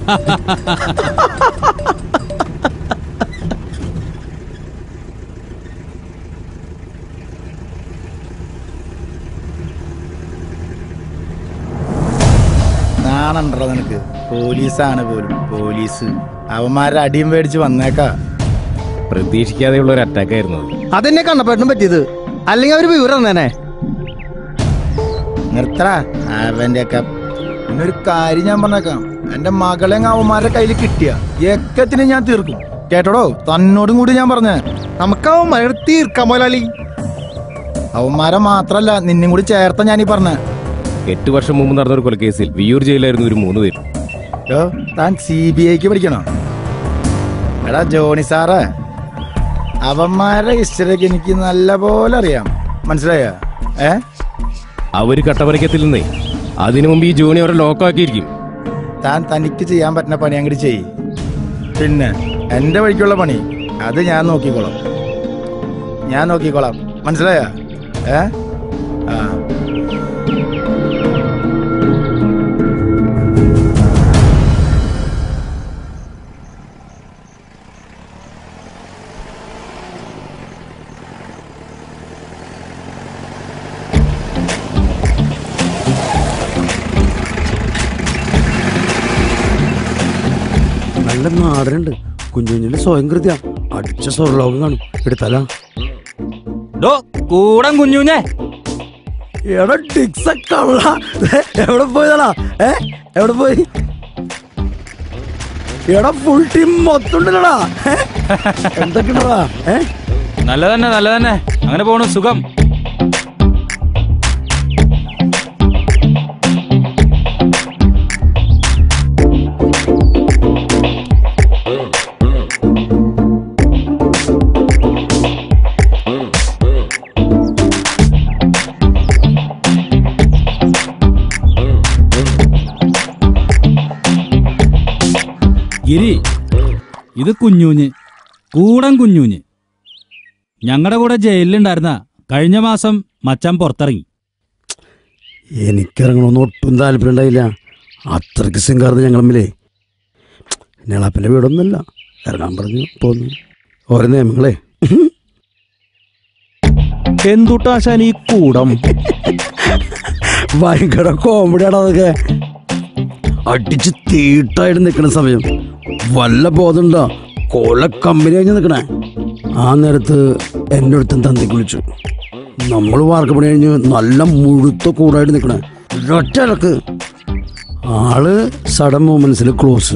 S10: നാണുണ്ടോ നിനക്ക് പോലീസാണ് പോലും പോലീസ് അവന്മാരുടെ അടിയും മേടിച്ച് വന്നേക്കാ
S3: പ്രതീക്ഷിക്കാതെയുള്ള ഒരു അറ്റാക്ക് ആയിരുന്നു അത്
S14: അതെന്നെ കണ്ണപ്പേട്ടനും പറ്റിയത് അല്ലെങ്കിൽ അവര് വിവരം തന്നെ
S10: നിർത്തടാ അവന്റെ ഒക്കെ പിന്നെ ഒരു കാര്യം ഞാൻ പറഞ്ഞേക്കാം എന്റെ മകളെ അവന്മാരുടെ കയ്യിൽ കിട്ടിയ എക്കത്തിന് ഞാൻ തീർക്കും കേട്ടോടോ തന്നോടും കൂടി ഞാൻ പറഞ്ഞേ
S14: നമുക്ക് അവന്മാരെ തീർക്കാൻ പോലാളി
S10: അവന്മാരെ മാത്രല്ല നിന്നും കൂടി ചേർത്ത ഞാനീ പറഞ്ഞേ
S3: എട്ട് വർഷം മുമ്പ് നടന്ന ഒരു കൊലക്കേസിൽ വിയൂർ ജയിലായിരുന്നു ഒരു മൂന്ന് പേര്
S10: യോ താൻ സി ബി ഐക്ക് പഠിക്കണോ എടാ ജോണി സാറേ അവന്മാരുടെ ഹിസ്റ്ററിയൊക്കെ എനിക്ക് നല്ല പോലെ അറിയാം മനസ്സിലായ ഏ
S3: അവര് കട്ടവരയ്ക്കത്തില്ലെന്നേ അതിനു മുമ്പ് ഈ ജോണി അവരെ ലോക്കാക്കിയിരിക്കും
S10: താൻ തനിക്ക് ചെയ്യാൻ പറ്റുന്ന പണി അങ്ങോട്ട് ചെയ്യ് പിന്നെ എന്റെ വഴിക്കുള്ള പണി അത് ഞാൻ നോക്കിക്കോളാം ഞാൻ നോക്കിക്കോളാം മനസ്സിലായ ഏ ആ
S4: നല്ല നാടനുണ്ട് കുഞ്ഞുഞ്ഞിന്റെ സ്വയം കൃത്യ അടിച്ച സ്വർലോകം കാണും എടുത്തല
S11: ഡോ കൂടം കുഞ്ഞുഞ്ഞേ
S4: എടാ ടിക്സ കള്ള ദേ, എവിടെ പോയതാടാ ഏ എവിടെ പോയി എടാ ഫുൾ ടീം മൊത്തം ഉണ്ടല്ലടാ എന്തൊക്കെയുണ്ടടാ ഏ
S11: നല്ല തന്നെ നല്ല തന്നെ അങ്ങനെ പോണു സുഖം
S6: ഗിരി ഇത് കുഞ്ഞൂഞ്ഞ് കൂടം കുഞ്ഞൂഞ്ഞ് ഞങ്ങളുടെ കൂടെ ജയിലിലുണ്ടായിരുന്ന കഴിഞ്ഞ മാസം മച്ചാൻ പുറത്തിറങ്ങി
S4: എനിക്കിറങ്ങണമെന്ന് ഒട്ടും താല്പര്യം ഉണ്ടായില്ല അത്രയ്ക്ക് സിംഗാർന്ന് ഞങ്ങൾ തമ്മിലേ നിളാപ്പിൻ്റെ വീടൊന്നുമല്ല ഇറങ്ങാൻ പറഞ്ഞു പോന്നു ഓരോ നിയമങ്ങളെ
S5: എന്തുട്ടാശാൻ ഈ കൂടം
S4: ഭയങ്കര കോമഡിയാണ് അതൊക്കെ അടിച്ച് തീട്ടായിട്ട് നിൽക്കുന്ന സമയം വല്ല ബോധമുണ്ടോ കൊല കമ്പനി കഴിഞ്ഞ് നിൽക്കണേ ആ നേരത്ത് എൻ്റെ അടുത്തും തന്തിക്ക് വിളിച്ചു നമ്മൾ വാർക്കപ്പണി കഴിഞ്ഞ് നല്ല മുഴുത്ത കൂടായിട്ട് നിൽക്കണേ ഒറ്റ ഇളക്ക് ആള് സഡൻ മൂമെന്റ്സിൽ ക്ലോസ്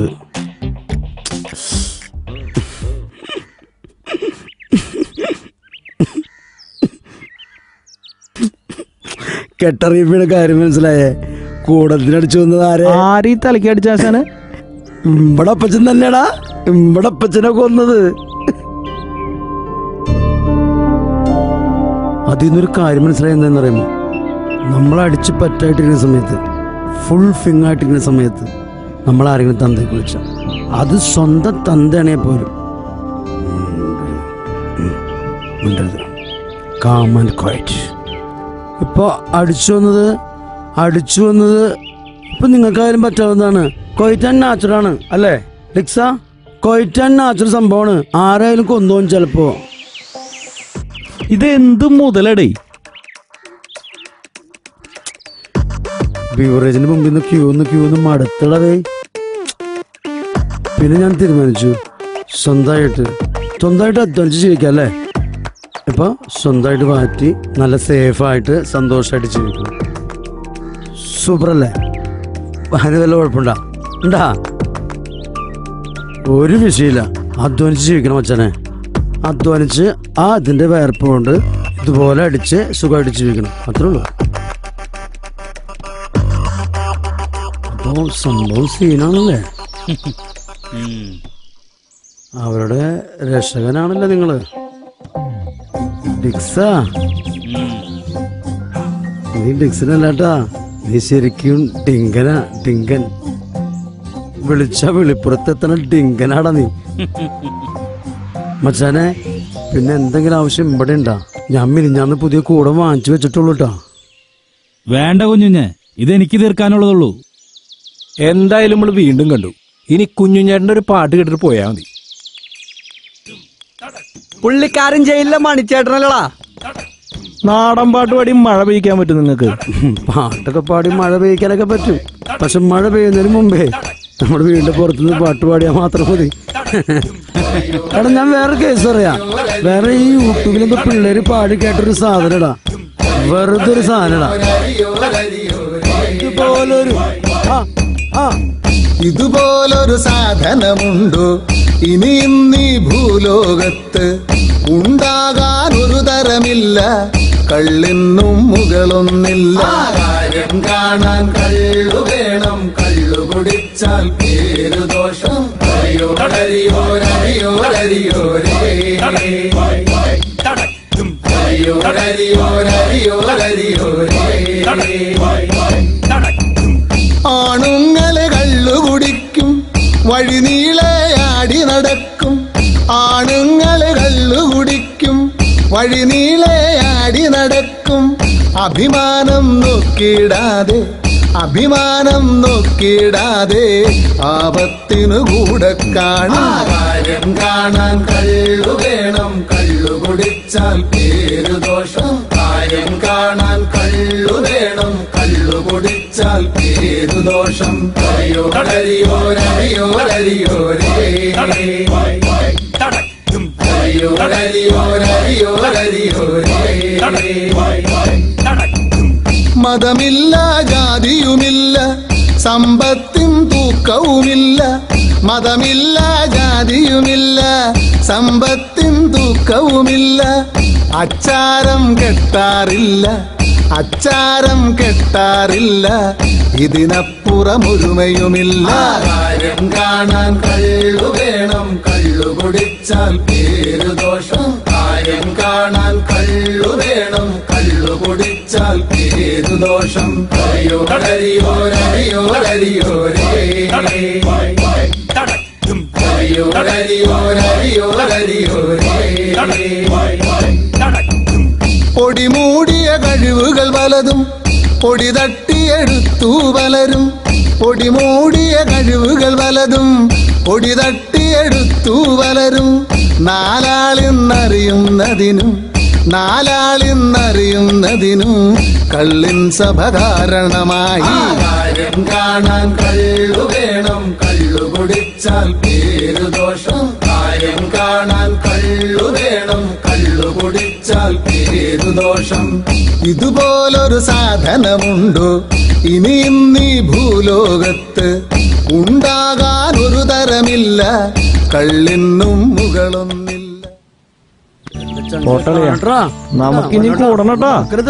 S4: കെട്ടറിയപ്പിയുടെ കാര്യം മനസ്സിലായേ കൂടത്തിനടിച്ചു വന്നത് ആരെ
S5: ആരീ തലയ്ക്ക് അടിച്ചാശാന്
S4: ഇമ്പടെ അപ്പച്ചൻ തന്നെയാടാ ഇമ്പടെ അപ്പച്ചനെ കൊന്നത് അതിൽ നിന്നൊരു കാര്യം മനസ്സിലായി എന്താണെന്ന് അറിയുമോ നമ്മൾ അടിച്ച് പറ്റായിട്ടിരിക്കുന്ന സമയത്ത് ഫുൾ ഫിങ് ആയിട്ടിരിക്കുന്ന സമയത്ത് നമ്മൾ ആരെങ്കിലും തന്തയ്ക്ക് വിളിച്ച അത് സ്വന്തം തന്തയാണേ പോലും കാം ആൻഡ് ക്വയറ്റ് ഇപ്പോൾ അടിച്ചു വന്നത് അടിച്ചു വന്നത് ഇപ്പൊ നിങ്ങൾക്കായാലും പറ്റാവുന്നതാണ് കൊയ്റ്റാൻ നാച്ചുറാണ് അല്ലേ ലിക്സ കൊയ്റ്റാൻ നാച്ചുറൽ സംഭവമാണ് ആരായാലും കൊന്നുപോകും ചിലപ്പോ
S5: ഇത് എന്ത് മുതലടേ
S4: ബീവറേജിന് മുമ്പിൽ നിന്ന് ക്യൂ നിന്ന് ക്യൂ നിന്ന് മടുത്തടവേ പിന്നെ ഞാൻ തീരുമാനിച്ചു സ്വന്തമായിട്ട് സ്വന്തമായിട്ട് അധ്വാനിച്ച് ജീവിക്കാം അല്ലേ ഇപ്പൊ സ്വന്തമായിട്ട് മാറ്റി നല്ല സേഫായിട്ട് സന്തോഷമായിട്ട് ജീവിക്കണം സൂപ്പർ അല്ലേ അതിന് വല്ല കുഴപ്പമുണ്ടാ ഉണ്ടാ ഒരു വിഷയമില്ല അധ്വാനിച്ച് ജീവിക്കണം മച്ചാനെ അധ്വാനിച്ച് ആ അതിന്റെ വേർപ്പ് കൊണ്ട് ഇതുപോലെ അടിച്ച് സുഖമായിട്ട് ജീവിക്കണം അത്രേ ഉള്ളൂ അപ്പോ സംഭവം സീനാണല്ലേ അവരുടെ രക്ഷകനാണല്ലേ നിങ്ങള് ഡിക്സ നീ ഡിക്സനല്ലാട്ടാ നീ ശരിക്കും ഡിങ്കന ഡിങ്കൻ വിളിച്ച വെളിപ്പുറത്തെത്തണ ഡിങ്കനാടാ നീ മച്ചാനെ പിന്നെ എന്തെങ്കിലും ആവശ്യം ഇവിടെ ഉണ്ടാ ഞാൻ മിനിഞ്ഞാന്ന് പുതിയ കൂടെ വാങ്ങിച്ചു വെച്ചിട്ടുള്ളൂ കേട്ടോ
S6: വേണ്ട കുഞ്ഞുഞ്ഞ് ഇത് എനിക്ക് തീർക്കാനുള്ളതുള്ളൂ
S5: എന്തായാലും നമ്മൾ വീണ്ടും കണ്ടു ഇനി കുഞ്ഞുഞ്ഞേട്ടൻ്റെ ഒരു പാട്ട് കേട്ടിട്ട് പോയാൽ മതി
S14: പുള്ളിക്കാരൻ ജയിലിലെ മണിച്ചേട്ടനല്ലടാ
S5: നാടൻ പാട്ട് പാടി മഴ പെയ്ക്കാൻ പറ്റും നിങ്ങൾക്ക്
S4: പാട്ടൊക്കെ പാടി മഴ പെയ്ക്കാനൊക്കെ പറ്റും പക്ഷെ മഴ പെയ്യുന്നതിന് മുമ്പേ നമ്മുടെ വീടിന്റെ പുറത്തുനിന്ന് പാട്ട് പാടിയാൽ മാത്രം മതി എടാ ഞാൻ വേറെ കേസ് പറയാം വേറെ ഈ യൂട്യൂബിലൊക്കെ പിള്ളേര് പാടി കേട്ടൊരു സാധനടാ വെറുതെ ഒരു സാധനടാ ഇതുപോലൊരു ആ ആ
S15: ഇതുപോലൊരു സാധനമുണ്ടോ ഇനി ഇന്നീ ഭൂലോകത്ത് ഉണ്ടാകാൻ ഒരു തരമില്ല കള്ളിന്നും മുകളൊന്നില്ല കാര്യം കാണാൻ കള്ളു വേണം കള്ളു കുടിച്ചാൽ പേരു ദോഷം ഹരിയോ ഹരിയോ ഹരിയോ ഹരിയോ ഹരിയോ ഹരിയോ ഹരിയോ ഹരിയോ ആണുങ്ങളെ കള്ളു കുടിക്കും വഴിനീളയാടി നടക്കും ആണുങ്ങളെ കള്ളു കുടിക്കും വഴിനീളയാടി നടക്കും അഭിമാനം നോക്കിയിടാതെ അഭിമാനം നോക്കിയിടാതെ ആപത്തിനു കൂടെ കാണാൻ കാര്യം കാണാൻ കള്ളു വേണം കള്ളു കുടിച്ചാൽ പേരു ദോഷം കാര്യം കാണാൻ കള്ളു വേണം കള്ളു കുടിച്ചാൽ പേരു ദോഷം ഹരിയോ ഹരിയോ ഹരിയോ ഹരിയോ ഹരിയോ ഹരിയോ ഹരിയോ ഹരിയോ മതമില്ല ജാതിയുമില്ല സമ്പത്തും തൂക്കവുമില്ല മതമില്ല ജാതിയുമില്ല സമ്പത്തും തൂക്കവുമില്ല അച്ചാരം കെട്ടാറില്ല അച്ചാരം കെട്ടാറില്ല ഇതിനപ്പുറമൊരുമയുമില്ല കാര്യം കാണാൻ കള്ളു വേണം കള്ളു കുടിച്ചാൽ പേരു ദോഷം കാര്യം കാണാൻ കള്ളു വേണം കള്ളു കുടിച്ചാൽ പേരു ദോഷം ഹരിയോ ഹരിയോ ഹരിയോ ഹരിയോ ഹരിയോ ഹരിയോ ഹരിയോ ഹരിയോ പൊടിമൂടിയ കഴിവുകൾ പലതും പൊടി തട്ടിയെടുത്തു പലരും പൊടിമൂടിയ കഴിവുകൾ പലതും പൊടി തട്ടിയെടുത്തു പലരും നാലാളിന്നറിയുന്നതിനും നാലാളിന്നറിയുന്നതിനും കള്ളിൻ സഭ കാരണമായി കാര്യം കാണാൻ കള്ളു വേണം കള്ളു കുടിച്ചാൽ പേരു ദോഷം കാര്യം കാണാൻ കള്ളു വേണം കള്ളു കുടിച്ചാൽ പേരു ദോഷം ഇതുപോലൊരു സാധനമുണ്ടോ ഇനി ഇന്നീ ഭൂലോകത്ത് ഉണ്ടാകാൻ ഒരു തരമില്ല കള്ളിന്നും മുകളൊന്നില്ല
S4: നമുക്കിനി കൂടണട്ടാ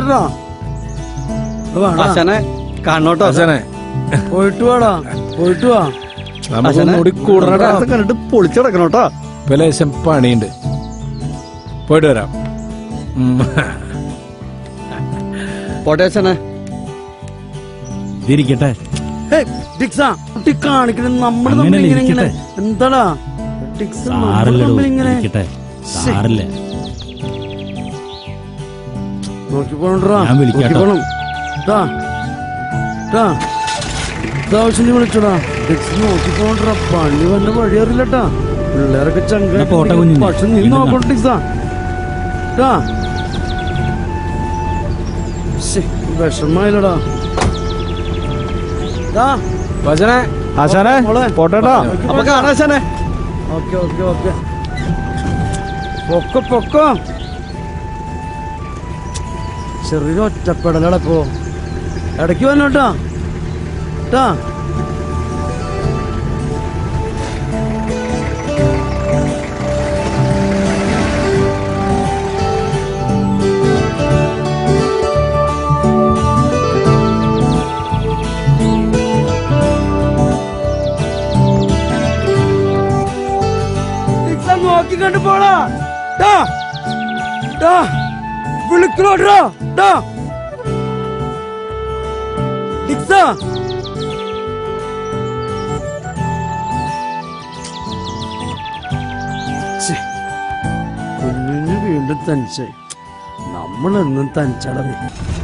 S14: ആശാനെ കാണോട്ടോ
S3: ആശാനെ
S4: പോയിട്ട് വാടാ പോയിട്ട് വാ
S3: നമുക്കൊന്നുകൂടി കൂടണട്ടാ
S14: കണ്ടിട്ട് പൊളിച്ചടക്കണോട്ടോ
S3: ലേശം പണിയുണ്ട് പോയിട്ട് വരാം ഉം.
S14: പോട്ടെ ആശാനെ
S6: ഇതിരിക്കട്ടെ
S4: ഏയ്, ഡിക്സാ, കുട്ടി കാണിക്കണ നമ്മൾ
S6: അങ്ങനെ
S4: തമ്മിൽ ഇങ്ങനെ
S6: ഇരിക്കട്ടെ.
S4: ഇങ്ങനെ എന്താടാ ഡിക്സ് നമ്മൾ
S6: സാറില്ലടോ
S4: തമ്മിൽ ഇങ്ങനെ
S6: ഇരിക്കട്ടെ
S4: ശ്ശെ.
S6: സാറില്ല
S4: നോക്കി പോണോടാ
S6: ഞാൻ വിളിക്കാം
S4: നോക്കി
S6: ട്ടോ.
S4: പോണം ടാ ടാ ഇതാവശ്യം നീ വിളിച്ചോടാ ഡിക്സ് നോക്കി പോണോടാ പണി വന്ന വഴി അറിയില്ലട്ടാ പിള്ളേരൊക്കെ ചങ്ക
S6: എന്നാ പോട്ടെ കുഞ്ഞിനെ.
S4: പക്ഷെ നീ
S6: വീണ്ടും
S4: നോക്കണ്ട ഡിക്സാ ടാ ശ്ശെ, വിഷമായില്ലടാ ടാ
S3: വചനെ
S14: ആശാനെ പോട്ടേട്ടാ അപ്പൊ കാണാം ആശാനെ
S4: ഓക്കെ ഓക്കെ ഓക്കെ പൊക്കോ പൊക്കോ ചെറിയൊരു ഒറ്റപ്പെടലടക്കോ ഇടയ്ക്ക് വന്നോട്ടാ ട്ടാ ഡിക്സ നോക്കി കണ്ടു പോടാ ടാ ടാ വിളിക്കലോടാ ടാ ഡിക്സ ഛെ, കുഞ്ഞിന് വീണ്ടും തനിച്ചായി നമ്മളെന്നും തനിച്ചടവേ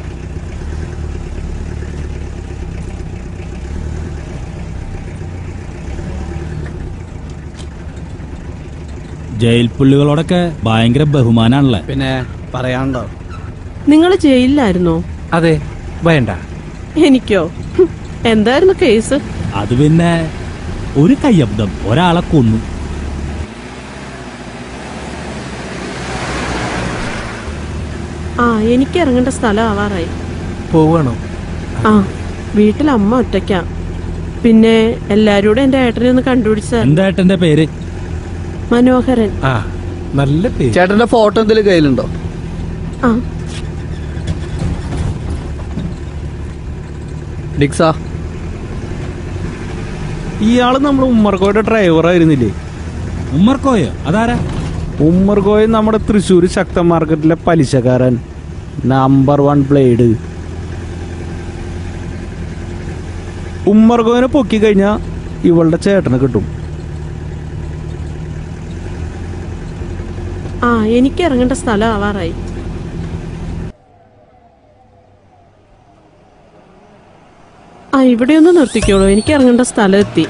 S6: ജയിൽ പുള്ളികളോടൊക്കെ ഭയങ്കര ബഹുമാനാണല്ലേ
S14: പിന്നെ പറയാനുണ്ടോ
S8: നിങ്ങൾ ജയിലിലായിരുന്നോ
S3: അതെ വേണ്ട
S8: എനിക്കോ ഹും, എന്തായിരുന്നു കേസ്
S6: അത് പിന്നെ ഒരു കയ്യബ്ദം ഒരാളെ കൊന്നു
S8: ആ എനിക്ക് ഇറങ്ങേണ്ട സ്ഥലം ആവാറായി
S12: പോവാണോ
S8: ആ വീട്ടിൽ അമ്മ ഒറ്റയ്ക്കാ പിന്നെ എല്ലാരോടും എന്റെ ഏട്ടനെ ഒന്ന് കണ്ടുപിടിച്ച
S6: എന്താ ഏട്ടന്റെ പേര്
S8: മനോഹരൻ
S12: ആ നല്ല പേര്
S4: ചേട്ടന്റെ ഫോട്ടോ എന്തെങ്കിലും കയ്യിലുണ്ടോ
S8: ആ
S4: ഡിക്സാ
S3: ഇയാള് നമ്മൾ ഉമ്മർകോയുടെ ഡ്രൈവർ ആയിരുന്നില്ലേ
S6: ഉമ്മർക്കോയോ അതാരാ
S3: ഉമ്മർകോയ നമ്മുടെ തൃശ്ശൂർ ശക്ത മാർക്കറ്റിലെ പലിശക്കാരൻ നമ്പർ വൺ ബ്ലേഡ് ഉമ്മർകോയനെ പൊക്കി കഴിഞ്ഞാൽ ഇവളുടെ ചേട്ടനെ കിട്ടും
S8: ആ എനിക്ക് ഇറങ്ങേണ്ട സ്ഥലം ആവാറായി ആ ഇവിടെ ഒന്ന് നിർത്തിക്കോളൂ എനിക്ക് ഇറങ്ങേണ്ട സ്ഥലം എത്തി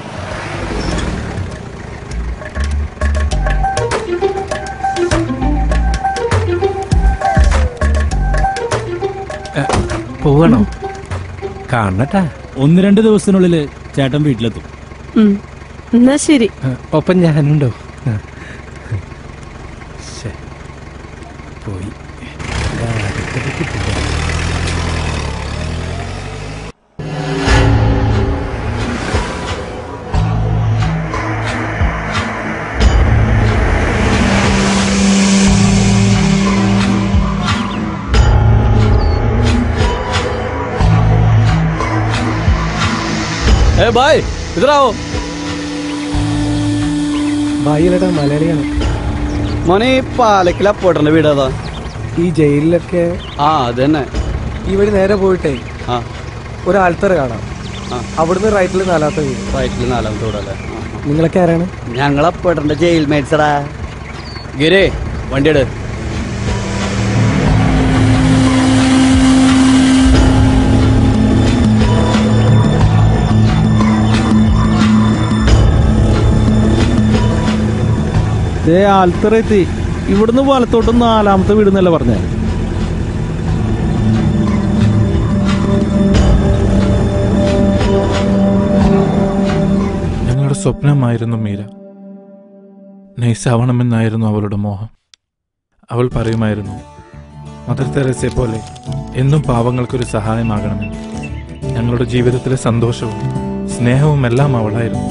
S12: പോവാണോ കാണട്ടാ
S6: ഒന്ന് രണ്ട് ദിവസത്തിനുള്ളിൽ ചേട്ടൻ വീട്ടിലെത്തും
S8: ഉം. എന്നാ ശരി
S12: ഒപ്പം ഞാനുണ്ടോ ആ. ശ്ശെ. പോയി ആ, അടുത്തത് കിട്ടില്ല.
S4: ഏ ബായ് ഇതറാവോ
S12: ഭായിലടാ മലയാളിയാണ്
S4: മോനെ ഈ പാലക്കിൽ അപ്പോട്ടന്റെ വീട് അതാ
S12: ഈ ജയിലിലൊക്കെ
S4: ആ അത് തന്നെ
S12: ഈ വഴി നേരെ പോയിട്ടേ
S4: ആ
S12: ഒരു ആൽത്തറ കാണാം അവിടുന്ന് റൈറ്റിൽ നാലാമത്തെ വീട്
S4: റൈറ്റിൽ നാലാമത്തെ വീടല്ലേ
S12: നിങ്ങളൊക്കെ ആരാണ്
S4: ഞങ്ങൾ അപ്പോട്ടന്റെ ജയിൽ മേറ്റ്സടാ ഗിരേ വണ്ടി എടു
S3: ദേ ആൽത്തറ എത്തി ഇവിടുന്ന് വലത്തോട്ട് നാലാമത്തെ വീട് എന്നല്ല പറഞ്ഞേ
S16: ഞങ്ങളുടെ സ്വപ്നമായിരുന്നു മീര നൈസാവണമെന്നായിരുന്നു അവളുടെ മോഹം അവൾ പറയുമായിരുന്നു മദർ തെരേസയെ പോലെ എന്നും പാവങ്ങൾക്കൊരു സഹായമാകണമെന്ന് ഞങ്ങളുടെ ജീവിതത്തിലെ സന്തോഷവും സ്നേഹവും എല്ലാം അവളായിരുന്നു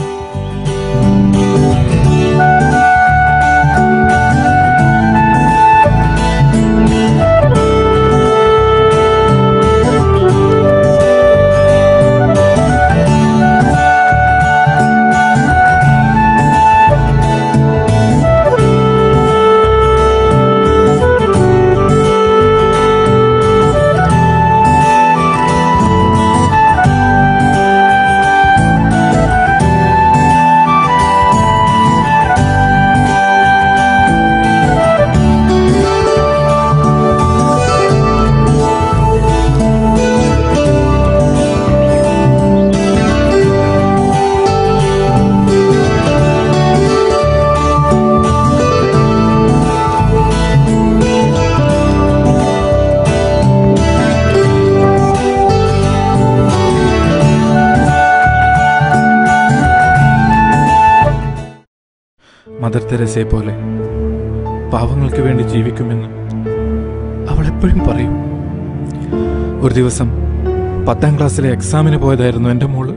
S16: മദർ തെരേസയെ പോലെ പാവങ്ങൾക്ക് വേണ്ടി ജീവിക്കുമെന്ന് അവൾ എപ്പോഴും പറയും ഒരു ദിവസം പത്താം ക്ലാസ്സിലെ എക്സാമിന് പോയതായിരുന്നു എൻ്റെ മോള്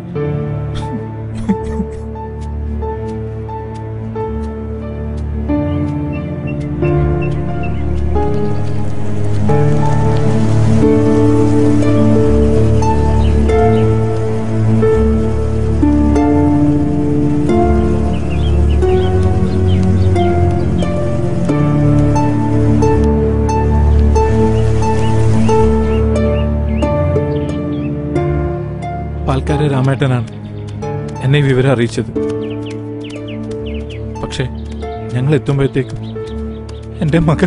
S16: പാൽക്കാര രാമേട്ടനാണ് എന്നെ ഈ വിവരം അറിയിച്ചത് പക്ഷേ ഞങ്ങൾ എത്തുമ്പോഴത്തേക്കും എൻ്റെ മകൾ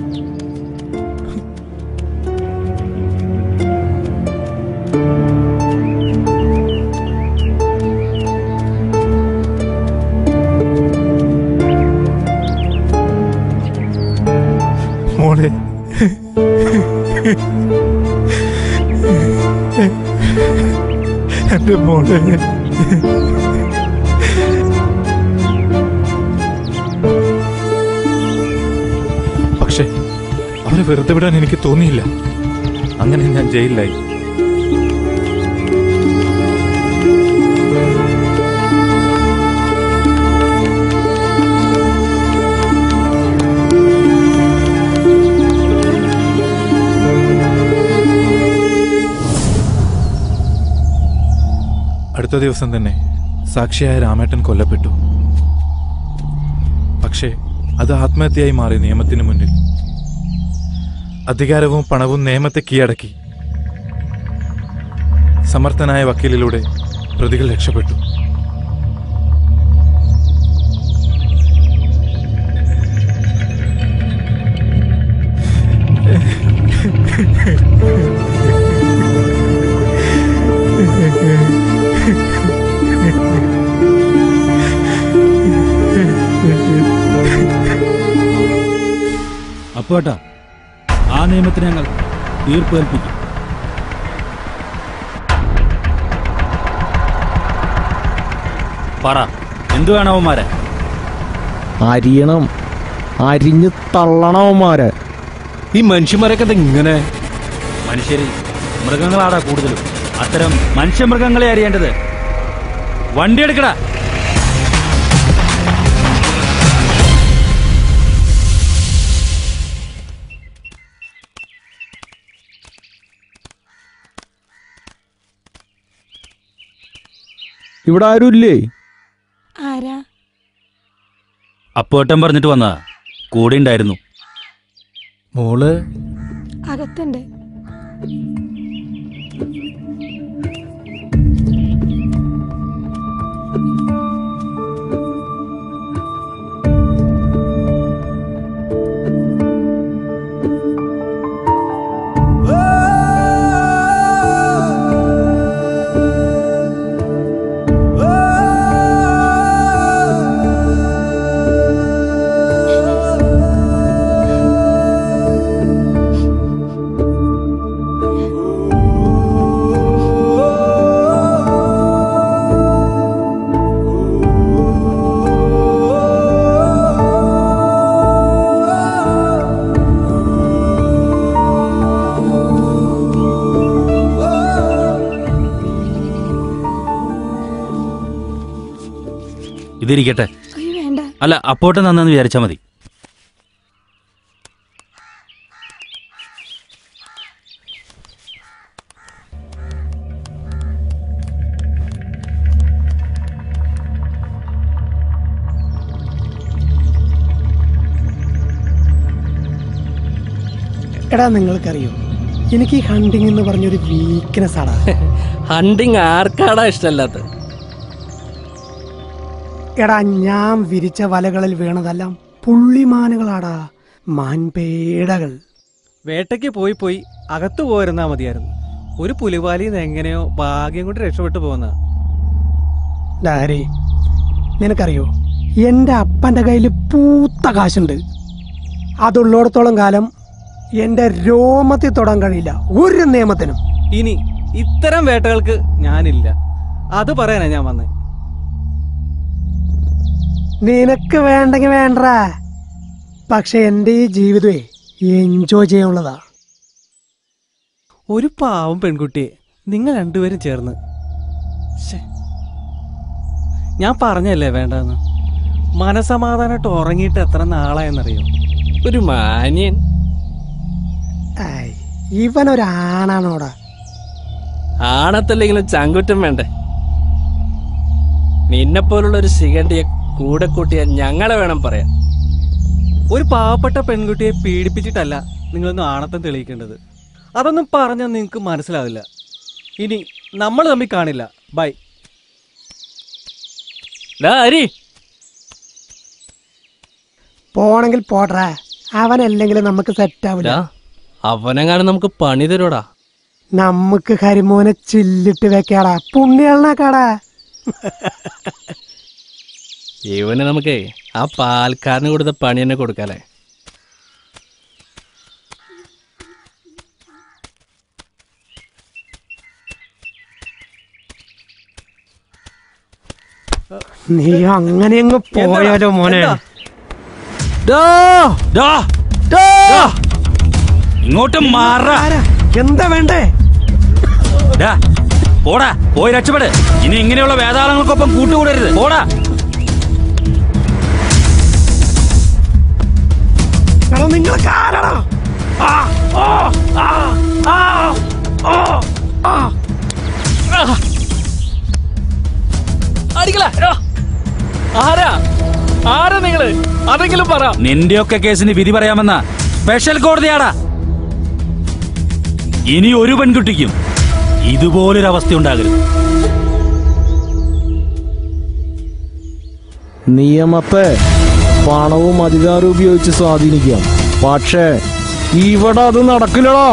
S16: മോളെ എൻ്റെ മോളെ വെറുതെ വിടാൻ എനിക്ക് തോന്നിയില്ല അങ്ങനെ ഞാൻ ജയിലിലായി അടുത്ത ദിവസം തന്നെ സാക്ഷിയായ രാമേട്ടൻ കൊല്ലപ്പെട്ടു പക്ഷേ അത് ആത്മഹത്യയായി മാറി നിയമത്തിന് മുന്നിൽ അധികാരവും പണവും നിയമത്തെ കീഴടക്കി സമർത്ഥനായ വക്കീലിലൂടെ പ്രതികൾ രക്ഷപ്പെട്ടു
S6: അപ്പോട്ടാ ആ നിയമത്തിന് ഞങ്ങൾ തീർപ്പ് കൽപ്പിക്കും പറ എന്തു വേണവന്മാരെ
S3: അരിയണം അരിഞ്ഞ് തള്ളണവന്മാരെ
S5: ഈ മനുഷ്യന്മാരൊക്കെ എന്താ ഇങ്ങനെ
S6: മനുഷ്യരിൽ മൃഗങ്ങളാടാ കൂടുതലും അത്തരം മനുഷ്യമൃഗങ്ങളെ അറിയേണ്ടത് വണ്ടി എടുക്കടാ
S3: ഇവിടെ ആരുമില്ലേ
S7: ആരാ
S6: അപ്പോട്ടം പറഞ്ഞിട്ട് വന്നതാ കൂടെ ഉണ്ടായിരുന്നു
S5: മോള്
S7: അകത്തുണ്ട്
S6: ഇതിരിക്കട്ടെ
S7: അയ്യോ വേണ്ട
S6: അല്ല അപ്പോട്ടം നന്നെന്ന് വിചാരിച്ചാൽ മതി
S17: എടാ നിങ്ങൾക്കറിയോ എനിക്ക് ഈ ഹണ്ടിങ് എന്ന് പറഞ്ഞൊരു വീക്ക്നെസ് ആടാ
S18: ഹണ്ടിങ് ആർക്കാടാ ഇഷ്ടമല്ലാത്ത
S17: എടാ ഞാൻ വിരിച്ച വലകളിൽ വീണതെല്ലാം പുള്ളിമാനുകളാടാ മാൻപേടകൾ
S3: വേട്ടയ്ക്ക് പോയി പോയി അകത്ത് പോയിരുന്നാ മതിയായിരുന്നു ഒരു പുലിവാലിന്ന് എങ്ങനെയോ ഭാഗ്യം കൊണ്ട് രക്ഷപ്പെട്ടു പോകുന്ന
S17: ഡാരി നിനക്കറിയോ എൻ്റെ അപ്പൻ്റെ കയ്യിൽ പൂത്ത കാശുണ്ട് അതുള്ളിടത്തോളം കാലം എൻ്റെ രോമത്തിൽ തൊടാൻ കഴിയില്ല ഒരു നിയമത്തിനും
S3: ഇനി ഇത്തരം വേട്ടകൾക്ക് ഞാനില്ല അത് പറയാനാ ഞാൻ വന്നത്
S17: നിനക്ക് വേണ്ടെങ്കിൽ വേണ്ട പക്ഷെ എൻ്റെ ഈ ജീവിതമേ എൻജോയ് ചെയ്യാനുള്ളതാ
S3: ഒരു പാവം പെൺകുട്ടിയെ നിങ്ങൾ രണ്ടുപേരും ചേർന്ന് ശ്ശെ. ഞാൻ പറഞ്ഞല്ലേ വേണ്ടെന്ന് മനസമാധാനമായിട്ട് ഉറങ്ങിയിട്ട് എത്ര നാളായെന്നറിയോ
S18: ഒരു മാന്യൻ
S17: ആയ്, ഇവനൊരാണാണോടാ
S18: ആണത്തല്ലെങ്കിലും ചങ്കുറ്റം വേണ്ടേ നിന്നെ പോലുള്ള ഒരു ശിഖണ്ഡിയെ കൂടെ കൂട്ടിയ ഞങ്ങളെ വേണം പറയാൻ
S3: ഒരു പാവപ്പെട്ട പെൺകുട്ടിയെ പീഡിപ്പിച്ചിട്ടല്ല നിങ്ങളൊന്നും ആണത്തം തെളിയിക്കേണ്ടത് അതൊന്നും പറഞ്ഞാൽ നിങ്ങൾക്ക് മനസ്സിലാവില്ല ഇനി നമ്മൾ തമ്മിൽ കാണില്ല ബൈ
S18: ഹരി
S17: പോണെങ്കിൽ പോട്രാ അവനല്ലെങ്കിലും നമുക്ക് സെറ്റ് ആവില്ല
S18: അവനെങ്ങാനും നമുക്ക് പണി തരൂടാ
S17: നമുക്ക് കരിമോനെ ചില്ലിട്ട് വെക്കാടാ പുണ്യാളനാക്കാടാ
S18: ഇവന് നമുക്കേ ആ പാൽക്കാരന് കൊടുത്ത പണി തന്നെ കൊടുക്കാല്ലേ
S17: നീ അങ്ങനെ അങ്ങ് പോയാലോ മോനെ
S18: ഡാ, ഡാ, ഡാ.
S6: ഇങ്ങോട്ട് മാറാ
S17: എന്താ വേണ്ടേ
S6: ഡാ, പോടാ പോയി രക്ഷപ്പെട് ഇനി ഇങ്ങനെയുള്ള വേതാളങ്ങൾക്കൊപ്പം കൂട്ടുകൂടരുത് പോടാ
S17: എടാ നിങ്ങൾക്ക് ആരാടാ ആ, ഓ, ആ, ആ, ഓ, ആ.
S18: അടിക്കല ആരാ ആരാ നിങ്ങള് അതെങ്കിലും പറ
S6: നിന്റെയൊക്കെ കേസിന് വിധി പറയാമെന്ന സ്പെഷ്യൽ കോടതിയാടാ ഇനി ഒരു പെൺകുട്ടിക്കും ഇതുപോലൊരു അവസ്ഥ ഉണ്ടാകരുത്
S19: നിയമത്തെ പണവും അധികാരവും ഉപയോഗിച്ച് സ്വാധീനിക്കാം പക്ഷേ ഇവിടെ അത് നടക്കില്ലടാ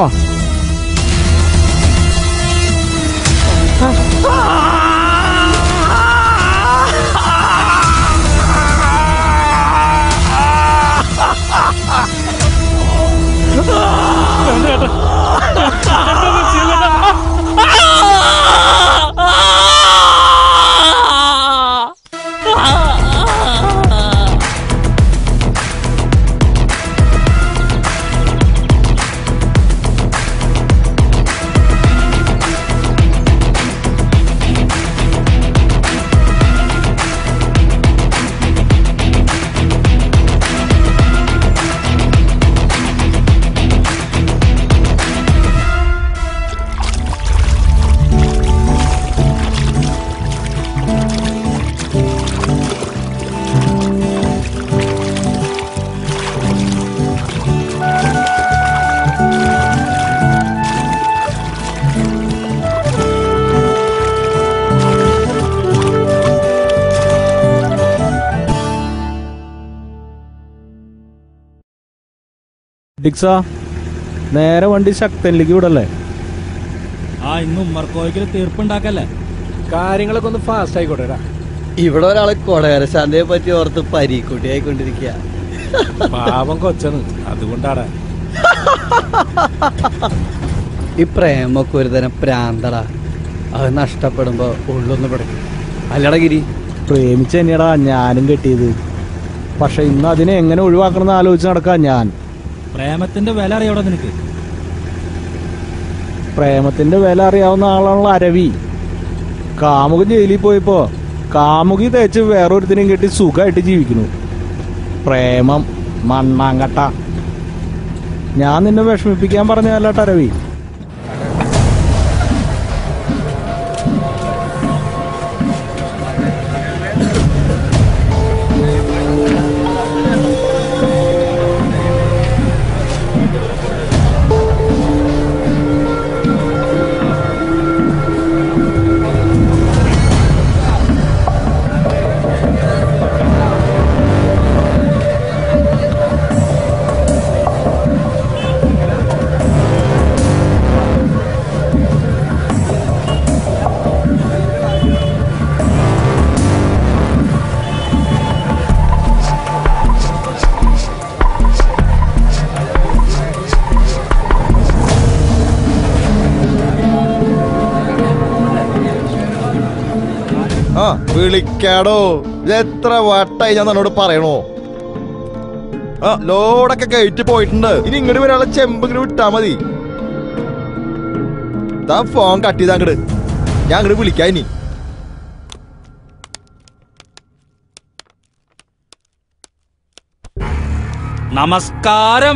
S19: ഡിക്സ നേരെ വണ്ടി ശക്തനിലേക്ക് വിടല്ലേ
S6: ആ ഇന്ന് ഉമ്മർക്കോയ്ക്ക് തീർപ്പുണ്ടാക്കല്ലേ
S3: കാര്യങ്ങളൊക്കെ ഒന്ന് ഫാസ്റ്റ് ആയിക്കോട്ടെ
S14: ഇവിടെ ഒരാളെ കൊടകരശാന്തയെ പറ്റി ഓർത്ത് പരീക്കുട്ടി ആയിക്കൊണ്ടിരിക്കുക
S5: പാവം കൊച്ചാണ് അതുകൊണ്ടാടാ
S14: ഈ പ്രേമൊക്കെ ഒരു തരം പ്രാന്തടാ അത് നഷ്ടപ്പെടുമ്പോ ഉള്ളൊന്ന് പിടക്കും അല്ലടാ ഗിരി
S19: പ്രേമിച്ച് തന്നെയാടാ ഞാനും കെട്ടിയത് പക്ഷെ ഇന്ന് അതിനെ എങ്ങനെ ഒഴിവാക്കണമെന്ന് ആലോചിച്ച് നടക്കാം ഞാൻ
S6: പ്രേമത്തിന്റെ വില അറിയാവിടെ നിനക്ക്
S19: പ്രേമത്തിന്റെ വില അറിയാവുന്ന ആളാണല്ലോ അരവി കാമുകൻ ജയിലിൽ പോയപ്പോ കാമുകി തേച്ച് വേറൊരുത്തിനെയും കെട്ടി സുഖമായിട്ട് ജീവിക്കുന്നു പ്രേമം മണ്ണാങ്കട്ട ഞാൻ നിന്നെ വിഷമിപ്പിക്കാൻ പറഞ്ഞതല്ലാട്ട അരവി
S10: ആ വിളിക്കാടോ ഇത് എത്ര വട്ടായി ഞാൻ തന്നോട് പറയണോ ആ ലോഡൊക്കെ കയറ്റി പോയിട്ടുണ്ട് ഇനി ഇങ്ങോട്ട് വരാനുള്ള ചെമ്പ് ഇങ്ങോട്ട് വിട്ടാ മതി താൻ ഫോൺ കട്ട് ചെയ്താ അങ്ങട് ഞാൻ അങ്ങോട്ട് വിളിക്കാം ഇനി
S6: നമസ്കാരം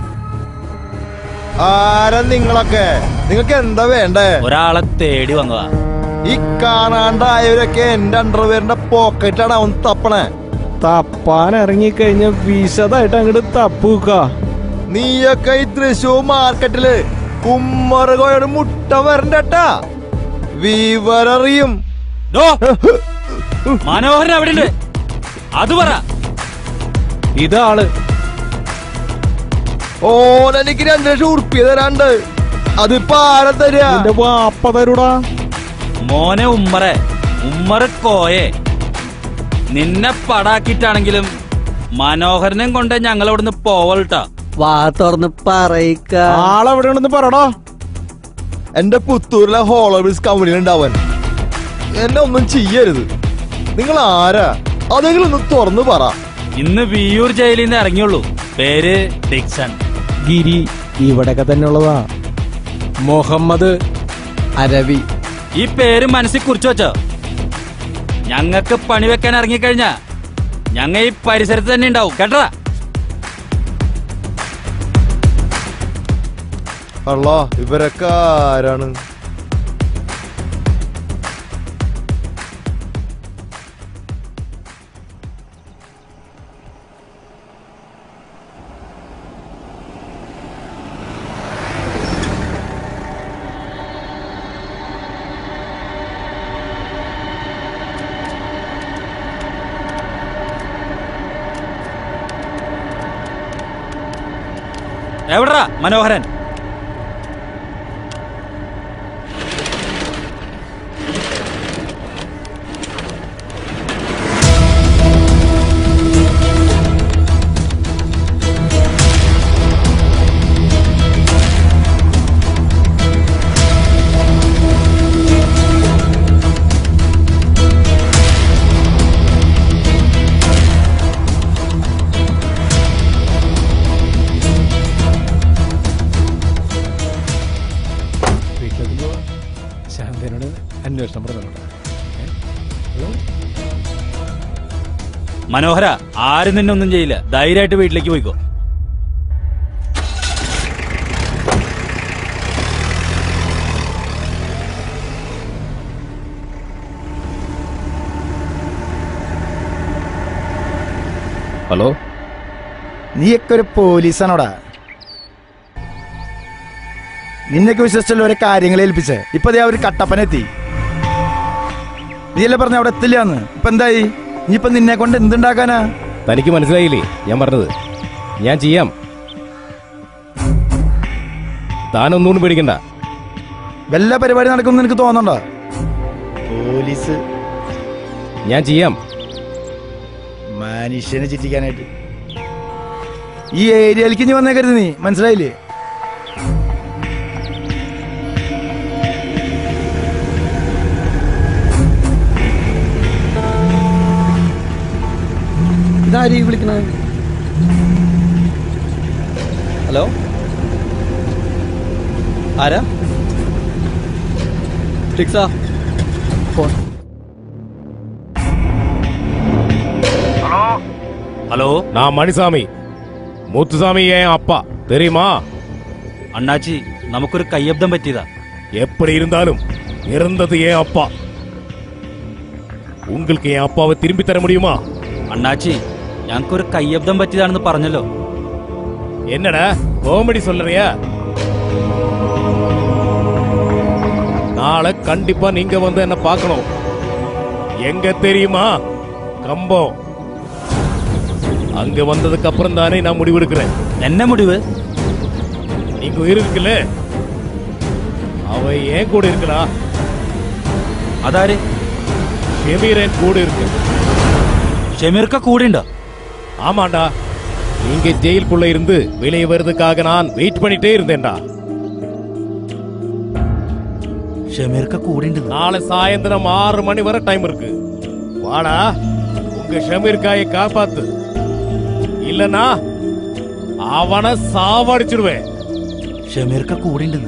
S10: ആരാ നിങ്ങളൊക്കെ നിങ്ങൾക്ക് എന്താ വേണ്ടേ
S6: ഒരാളെ തേടി വന്നതാ
S10: ഈ കാണാണ്ടായവരൊക്കെ എന്റെ അണ്ടർവെയറിന്റെ പോക്കറ്റാണ് അവൻ തപ്പണേ
S19: തപ്പാൻ ഇറങ്ങിക്കഴിഞ്ഞ വിശദമായിട്ട് അങ്ങോട്ട് തപ്പൂക്ക
S10: നീയൊക്കെ ഈ തൃശൂർ മാർക്കറ്റില് കുമ്മറുകോയോട് മുട്ട വരണ്ടട്ടാ വിവരറിയും
S6: മനോഹരൻ അവിടെ ഉണ്ട് അത് പറ
S19: ഇതാള്
S10: ഓനെനിക്ക് രണ്ടു ലക്ഷം ഉറുപ്പിയ തരാണ്ട് അതിപ്പോ ആരെ തരാ
S19: വാപ്പ തരൂടാ
S6: മോനെ ഉമ്മറെ ഉമ്മറ് കോയെ നിന്നെ പടാക്കിട്ടാണെങ്കിലും മനോഹരനെയും കൊണ്ട് ഞങ്ങൾ ഇവിടുന്ന് പോവൽട്ടാ
S14: വാ തുറന്ന് പറയിക്ക
S19: ആളെവിടെ ഉണ്ടെന്ന് പറടാ
S10: എന്റെ പുത്തൂരിലെ ഹോളോബിസ് കമ്പനിയിൽ ഉണ്ടാവാൻ എന്നെ ഒന്നും ചെയ്യരുത് നിങ്ങൾ ആരാ അതെങ്കിലും ഒന്ന് തുറന്നു പറ
S6: ഇന്ന് വിയൂർ ജയിലിൽ നിന്ന് ഇറങ്ങിയുള്ളൂ പേര് ഡിക്സൺ
S19: ഗിരി ഇവിടെയൊക്കെ തന്നെ ഉള്ളതാ
S18: മുഹമ്മദ്
S14: അരവി
S11: ഈ പേര് മനസ്സിൽ കുറിച്ചു വെച്ചോ ഞങ്ങക്ക് പണി വെക്കാൻ ഇറങ്ങിക്കഴിഞ്ഞാ ഞങ്ങ ഈ പരിസരത്ത് തന്നെ ഉണ്ടാവും കേട്ടടാ
S20: അല്ല ഇവരൊക്കെ ആരാണ്
S11: എവിടാ മനോഹരൻ
S5: വീട്ടിലെത്തുമ്പോ ശാന്തനോട് അന്വേഷണം പറഞ്ഞോട്ടെ
S11: മനോഹര ആരും നിന്നെ ഒന്നും ചെയ്യില്ല ധൈര്യമായിട്ട് വീട്ടിലേക്ക് പോയിക്കോ
S10: ഹലോ നീയൊക്കെ ഒരു പോലീസാണോടാ നിന്നൊക്കെ വിശ്വസിച്ചല്ലോ ഓരോ കാര്യങ്ങൾ ഏൽപ്പിച്ചേ ഇപ്പൊ ദേ അവര് കട്ടപ്പനെത്തി നീയല്ലേ പറഞ്ഞ അവിടെ എത്തില്ലാന്ന് ഇപ്പൊ എന്തായി ഇനിയിപ്പൊ നിന്നെ കൊണ്ട് എന്തുണ്ടാക്കാനാ
S21: തനിക്ക് മനസ്സിലായില്ലേ ഞാൻ പറഞ്ഞത് ഞാൻ ചെയ്യാം താനൊന്നുകൊണ്ട് പേടിക്കണ്ട
S10: വല്ല പരിപാടി നടക്കുമെന്ന് എനിക്ക് തോന്നണ്ടോ പോലീസ്
S21: ഞാൻ ചെയ്യാം
S10: മനുഷ്യനെ ചിറ്റിക്കാനായിട്ട് ഈ ഏരിയയിലേക്ക് ഇനി വന്നേക്കരുത് നീ മനസ്സിലായില്ലേ
S14: ഇതാരീ വിളിക്കണ ഹലോ ആരാ ടിക്സാ ഫോൺ
S11: ஹலோ
S21: நான் மணிசாமி முத்துசாமி என் அப்பா தெரியுமா
S11: അണ്ണാച്ചി നമുക്കൊരു കയ്യബ്ദം പറ്റിയതാ
S21: எப்படி இருந்தாலும் இறந்தது என் அப்பா உங்களுக்கு என் அப்பாவை திரும்பி தர முடியுமா
S11: അണ്ണാച്ചി ഞങ്ങൾക്കൊരു കയ്യബ്ദം പറ്റിയതാണെന്ന് പറഞ്ഞല്ലോ
S21: என்னடா காமெடி சொல்றியா நாளை கண்டிப்பா நீங்க வந்து என்ன பார்க்கணும் எங்க தெரியுமா கம்பம் அங்க வந்ததுக்கு அப்புறம் தானே நான் முடிவெடுக்கிறேன்
S11: என்ன முடிவு
S21: நீங்க உயிர் இருக்குல்ல அவ ஏன் கூட இருக்கடா
S11: അതാര്
S21: ஷெமீர் என் கூட இருக்கு
S11: ഷെമീർക്ക കൂടെ ഉണ്ടോ
S21: ஆமாண்டா நீங்க ஜெயிலுக்குள்ள இருந்து வெளியே வர்றதுக்காக நான் வெயிட் பண்ணிட்டே இருந்தேன்டா
S11: ഷെമീർക്ക കൂടെ ഉണ്ട്
S21: நாளை சாயந்தரம் ஆறு மணி வரை டைம் இருக்கு வாடா உங்க ஷமீர் காயை காப்பாத்து இல்லனா அவனை சாவடிச்சிடுவேன்
S11: ഷെമീർക്ക കൂടെ ഉണ്ടെന്ന്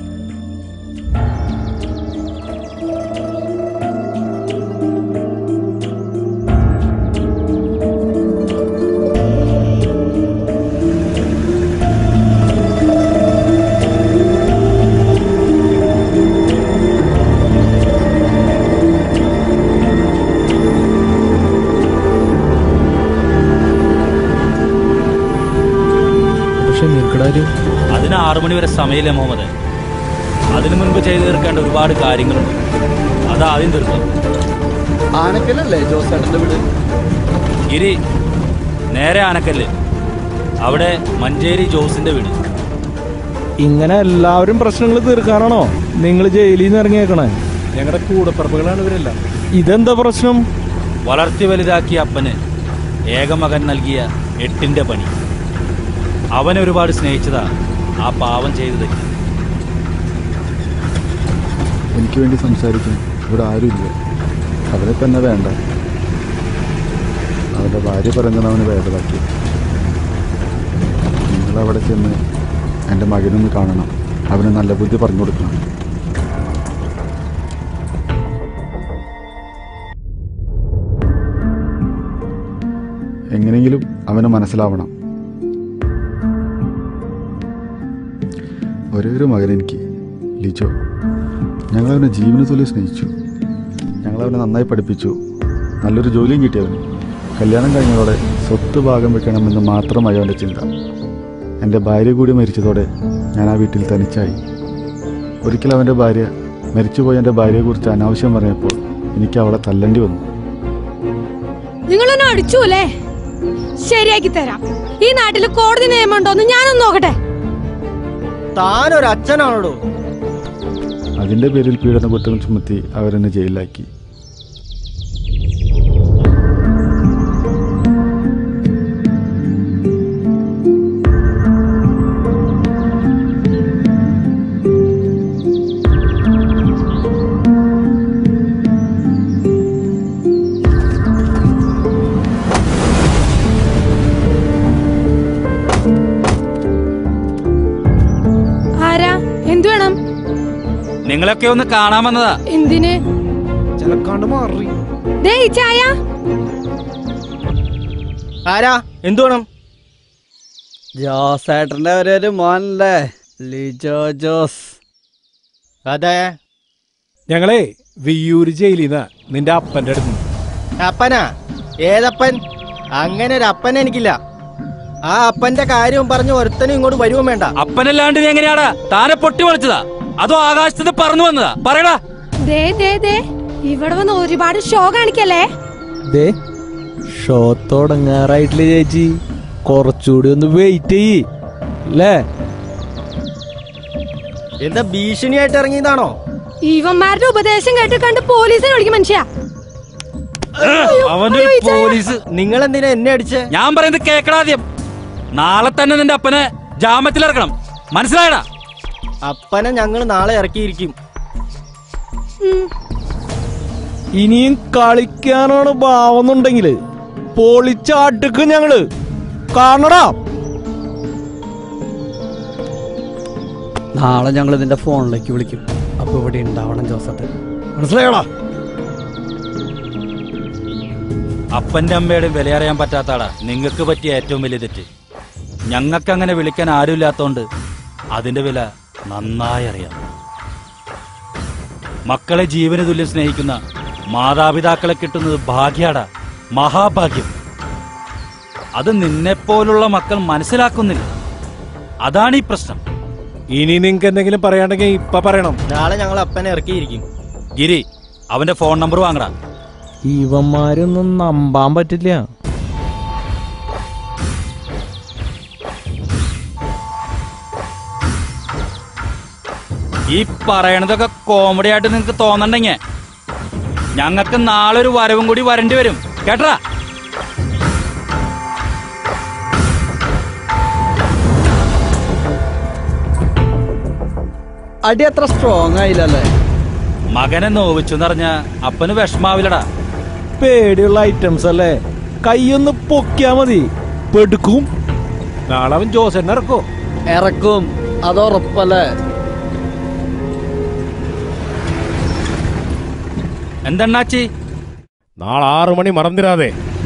S16: പക്ഷെ നീർക്കടാര്
S11: അതിന് ആറു മണി വരെ സമയമില്ല മുഹമ്മദ് അതിനു മുൻപ് ചെയ്തു തീർക്കേണ്ട ഒരുപാട് കാര്യങ്ങളുണ്ട് അത് ആദ്യം തീർക്കാം
S14: ആനക്കലല്ലേ ജോസേട്ടന്റെ വീട്
S11: ഗിരി നേരെ ആനക്കല്ല് അവിടെ മഞ്ചേരി ജോസിന്റെ വീട്
S19: ഇങ്ങനെ എല്ലാവരും പ്രശ്നങ്ങൾ തീർക്കാനാണോ നിങ്ങൾ ജയിലിൽ നിന്ന് ഇറങ്ങിയേക്കണേ
S5: ഞങ്ങളുടെ കൂടപ്പറമ്പുകളാണ് ഇവരെല്ലാം
S19: ഇതെന്താ പ്രശ്നം
S11: വളർത്തി വലുതാക്കിയ അപ്പന് ഏകമകൻ നൽകിയ എട്ടിന്റെ പണി അവനെ ഒരുപാട് സ്നേഹിച്ചതാ ആ പാവം ചെയ്തു തെറ്റി
S16: എനിക്ക് വേണ്ടി സംസാരിക്കാൻ ഇവിടെ ആരുമില്ല അവരെ തന്നെ വേണ്ട അവരുടെ ഭാര്യ പറയുന്നത് അവന് വേണ്ടതാക്കി നിങ്ങൾ അവിടെ ചെന്ന്
S1: എൻ്റെ മകനൊന്ന് കാണണം അവന് നല്ല ബുദ്ധി പറഞ്ഞു കൊടുക്കണം എങ്ങനെയെങ്കിലും അവന് മനസ്സിലാവണം ഒരേ ഒരു മകൻ എനിക്ക് ലിജോ ഞങ്ങളവനെ ജീവന തുല്യം സ്നേഹിച്ചു ഞങ്ങളവനെ നന്നായി പഠിപ്പിച്ചു നല്ലൊരു ജോലിയും കിട്ടി അവന് കല്യാണം കഴിഞ്ഞതോടെ സ്വത്ത് ഭാഗം വെക്കണമെന്ന് മാത്രമായി അവൻ്റെ ചിന്ത എൻ്റെ ഭാര്യ കൂടി മരിച്ചതോടെ ഞാൻ ആ വീട്ടിൽ തനിച്ചായി ഒരിക്കൽ അവൻ്റെ ഭാര്യ മരിച്ചുപോയ എൻ്റെ ഭാര്യയെക്കുറിച്ച് അനാവശ്യം പറഞ്ഞപ്പോൾ എനിക്ക് അവളെ തല്ലണ്ടി വന്നു
S22: നിങ്ങളെന്നെ അടിച്ചു അല്ലേ ശരിയാക്കി തരാം ഈ നാട്ടിൽ കോടതി നിയമമുണ്ടോന്ന് ഞാനൊന്ന് നോക്കട്ടെ
S23: താനൊരു അച്ഛനാണോടോ
S1: അതിൻ്റെ പേരിൽ പീഡന കുറ്റം ചുമത്തി അവരെന്നെ ജയിലിലാക്കി
S22: ആരാ എന്തു വേണം
S11: നിങ്ങളൊക്കെ ഒന്ന് കാണാൻ വന്നതാ
S22: എന്തിന്
S19: ചിലക്കാണ്ട് മാറി
S22: ദേ ഈ ചായ
S23: ആരാ എന്തു വേണം
S14: ജോസേട്ടന്റെ ഒരു മോനല്ലേ ലിജോ ജോസ്
S23: അതെ
S5: ഞങ്ങളെ വിയ്യൂര് ജയിലിൽ നിന്നാ നിന്റെ അപ്പന്റെ അടുത്ത്
S23: അപ്പനാ ഏതപ്പൻ അങ്ങനെ ഒരു അപ്പൻ എനിക്കില്ല ആ അപ്പന്റെ കാര്യം പറഞ്ഞ് ഒരുത്തനും ഇങ്ങോട്ട് വരുവും വേണ്ട
S11: അപ്പനല്ലാണ്ട് നീ എങ്ങനെയാടാ താനെ പൊട്ടി വിളിച്ചതാ അതോ ആകാശത്ത് പറന്നു വന്നതാ പറയടാ
S22: ദേ ദേ ദേ ഇവിടെ വന്ന് ഒരുപാട് ഷോ കാണിക്കല്ലേ
S19: ദേ ഷോ തുടങ്ങാറായിട്ടില്ല ചേച്ചി കുറച്ചുകൂടി ഒന്ന് വെയിറ്റ് ചെയ്യ് അല്ലേ
S23: എന്താ ഭീഷണിയായിട്ട് ഇറങ്ങിയതാണോ
S22: ഇവന്മാരുടെ ഉപദേശം കേട്ട് കണ്ട് പോലീസിനെ വിളിക്കും മനുഷ്യ
S11: അവന്റെ പോലീസ്
S23: നിങ്ങൾ എന്തിനാ എന്നെ അടിച്ചേ
S11: ഞാൻ പറയുന്നത് കേക്കടാദ്യം നാളെ തന്നെ നിന്റെ അപ്പനെ ജാമ്യത്തിലിറക്കണം മനസ്സിലായടാ
S23: അപ്പനെ ഞങ്ങൾ നാളെ ഇറക്കിയിരിക്കും
S19: ഇനിയും കളിക്കാനാണ് ഭാവന്നുണ്ടെങ്കില് പൊളിച്ചാട്ടുക്കും ഞങ്ങള് കാണടാ
S14: നാളെ ഞങ്ങൾ ഇതിന്റെ ഫോണിലേക്ക് വിളിക്കും അപ്പൊ ഇവിടെ ഉണ്ടാവണം ജോസേട്ടൻ മനസ്സിലായോടാ
S11: അപ്പന്റെ അമ്മയുടെ വിലയറിയാൻ പറ്റാത്താടാ നിങ്ങൾക്ക് പറ്റിയ ഏറ്റവും വലിയ തെറ്റ് ഞങ്ങൾക്ക് അങ്ങനെ വിളിക്കാൻ ആരുമില്ലാത്തോണ്ട് അതിന്റെ വില നന്നായി അറിയാം മക്കളെ ജീവന് തുല്യം സ്നേഹിക്കുന്ന മാതാപിതാക്കളെ കിട്ടുന്നത് ഭാഗ്യാടാ മഹാഭാഗ്യം അത് നിന്നെപ്പോലുള്ള മക്കൾ മനസ്സിലാക്കുന്നില്ല അതാണ് ഈ പ്രശ്നം
S5: ഇനി നിങ്ങൾക്ക് എന്തെങ്കിലും പറയാണ്ടെങ്കിൽ ഇപ്പൊ പറയണം
S23: നാളെ ഞങ്ങൾ അപ്പനെ ഇറക്കിയിരിക്കും
S11: ഗിരി അവന്റെ ഫോൺ നമ്പർ വാങ്ങടാ
S19: ഇവന്മാരൊന്നും നമ്പാൻ പറ്റില്ല
S11: ഈ പറയണതൊക്കെ കോമഡി ആയിട്ട് നിങ്ങക്ക് തോന്നണ്ടെങ്കിൽ ഞങ്ങൾക്ക് നാളെ ഒരു വരവും കൂടി വരേണ്ടി വരും കേട്ടറാ
S14: അടി അത്ര സ്ട്രോങ് ആയില്ലല്ലേ
S11: മകനെ നോവിച്ചു എന്നറിഞ്ഞ അപ്പന് വിഷമാവില്ലടാ
S19: പേടിയുള്ള ഐറ്റംസ് അല്ലേ കൈയൊന്ന് പൊക്കിയാ മതി പെടുക്കും
S5: നാളെ അവൻ ജോസേട്ടനെ ഇറക്കോ
S14: ഇറക്കും അത് ഉറപ്പല്ലേ
S11: എന്തെണ്ണാച്ചി
S21: நாளை ஆறு மணி மறந்துடாதே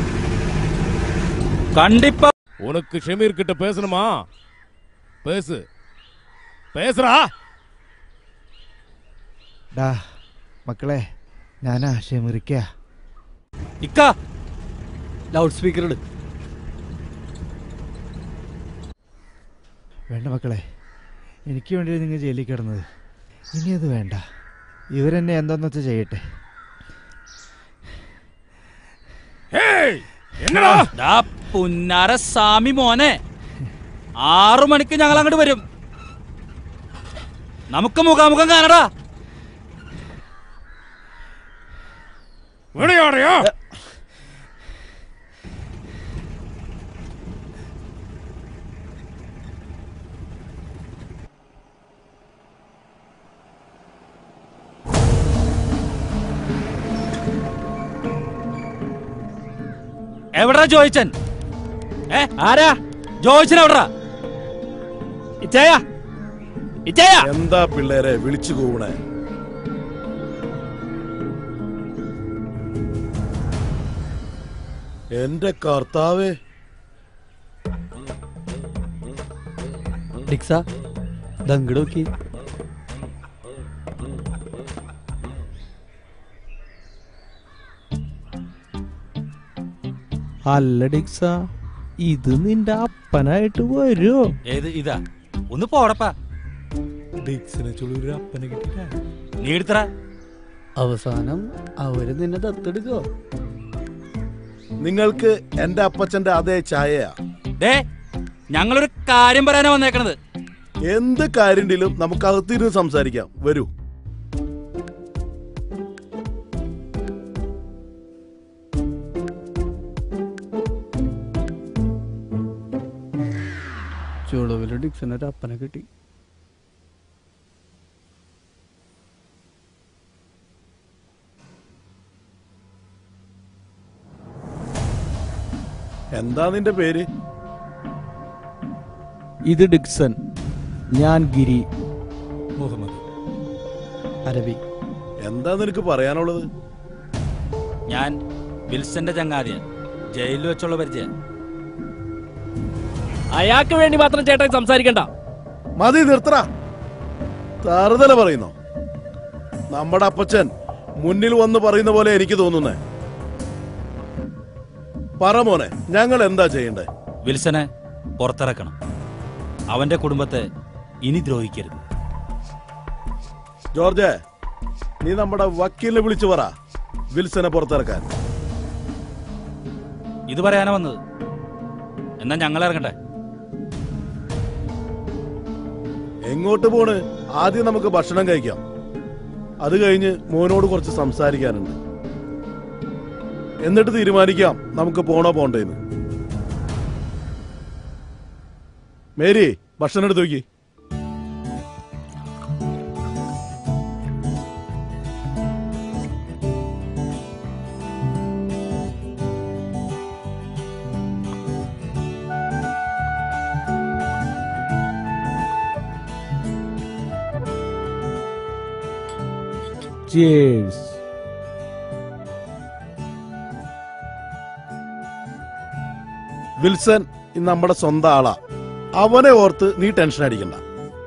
S11: கண்டிப்பா
S21: உனக்கு ஷமீர் கிட்ட பேசணுமா பேசு பேசுறா
S10: ഡാ മക്കളെ ഞാനാ ഷെമിറിക്ക
S11: ഇക്ക
S14: ലൗഡ് സ്പീക്കർ ഇട്
S10: വേണ്ട മക്കളെ എനിക്ക് വേണ്ടി നിങ്ങൾ ജയിലിൽ കിടന്നത് ഇനി അത് വേണ്ട ഇവരെന്നെ എന്താന്ന് വെച്ചാൽ ചെയ്യട്ടെ
S11: ദാ പുന്നാര സ്വാമി മോനെ ആറു മണിക്ക് ഞങ്ങൾ അങ്ങോട്ട് വരും നമുക്ക് മുഖാമുഖം കാണടാ
S21: விளையாடுறியா
S11: എവിടാ ജോയിച്ചൻ ഏ ആരാ ജോയിച്ചൻ എവിടാ
S19: ഇച്ചായ
S2: എന്താ പിള്ളേരെ വിളിച്ചു കൂവണേ എന്റെ കർത്താവേ
S14: ഡിക്സ ദങ്ങട് നോക്കി
S19: അല്ല ഡിക്സ ഇത് നിന്റെ അപ്പനായിട്ട് വരുമോ
S11: ഏത് ഇതാ ഒന്ന് പോടപ്പാ
S16: ഡിക്സിനെ ചുള്ളൊരു അപ്പനെ കിട്ടിയില്ല
S11: നീ എടുത്തറ
S14: അവസാനം അവര് നിന്നെ ദത്തെടുക്കോ
S2: നിങ്ങൾക്ക് എന്റെ അപ്പച്ചന്റെ അതേ ചായയാ
S11: ദേ ഞങ്ങളൊരു കാര്യം പറയാനാ വന്നേക്കണത്
S2: എന്ത് കാര്യത്തിലും നമുക്ക് അകത്തിരുന്ന് സംസാരിക്കാം വരൂ
S14: ചുളവില് ഡിക്സിന് ഒരു അപ്പനെ കിട്ടി
S2: എന്താ നിന്റെ പേര്
S19: ഇത് ഡിക്സൺ ഞാൻ ഗിരി
S16: മുഹമ്മദ്
S14: അരബി
S2: എന്താ നിനക്ക് പറയാനുള്ളത്
S11: ഞാൻ വിൽസന്റെ ചങ്ങാതിയ ജയിലിൽ വെച്ചുള്ള പരിചയം
S18: അയാൾക്ക് വേണ്ടി മാത്രം ചേട്ടൻ സംസാരിക്കണ്ട
S2: മതി നിർത്തറ തറുതല പറയുന്നോ നമ്മുടെ അപ്പച്ചൻ മുന്നിൽ വന്ന് പറയുന്ന പോലെ എനിക്ക് തോന്നുന്നേ പറ മോനെ ഞങ്ങൾ എന്താ ചെയ്യണ്ടേ
S11: വിൽസനെ പുറത്തിറക്കണം അവന്റെ കുടുംബത്തെ ഇനി ദ്രോഹിക്കരുത്
S2: ജോർജ് നീ നമ്മുടെ വക്കീലിനെ വിളിച്ചു പറ വിൽസനെ പുറത്തിറക്കാൻ
S11: ഇത് പറയാനാ വന്നത് എന്നാ ഞങ്ങൾ ഇറങ്ങട്ടെ
S2: എങ്ങോട്ട് പോണ് ആദ്യം നമുക്ക് ഭക്ഷണം കഴിക്കാം അത് കഴിഞ്ഞ് മോനോട് കുറച്ച് സംസാരിക്കാനുണ്ട് എന്നിട്ട് തീരുമാനിക്കാം നമുക്ക് പോണോ പോണ്ടേന്ന് മേരി ഭക്ഷണം എടുത്ത് നോക്കി
S19: Cheers.
S2: വിൽസൺ ഇന്ന് നമ്മുടെ സ്വന്തം ആളാ അവനെ ഓർത്ത് നീ ടെൻഷൻ അടിക്കണ്ട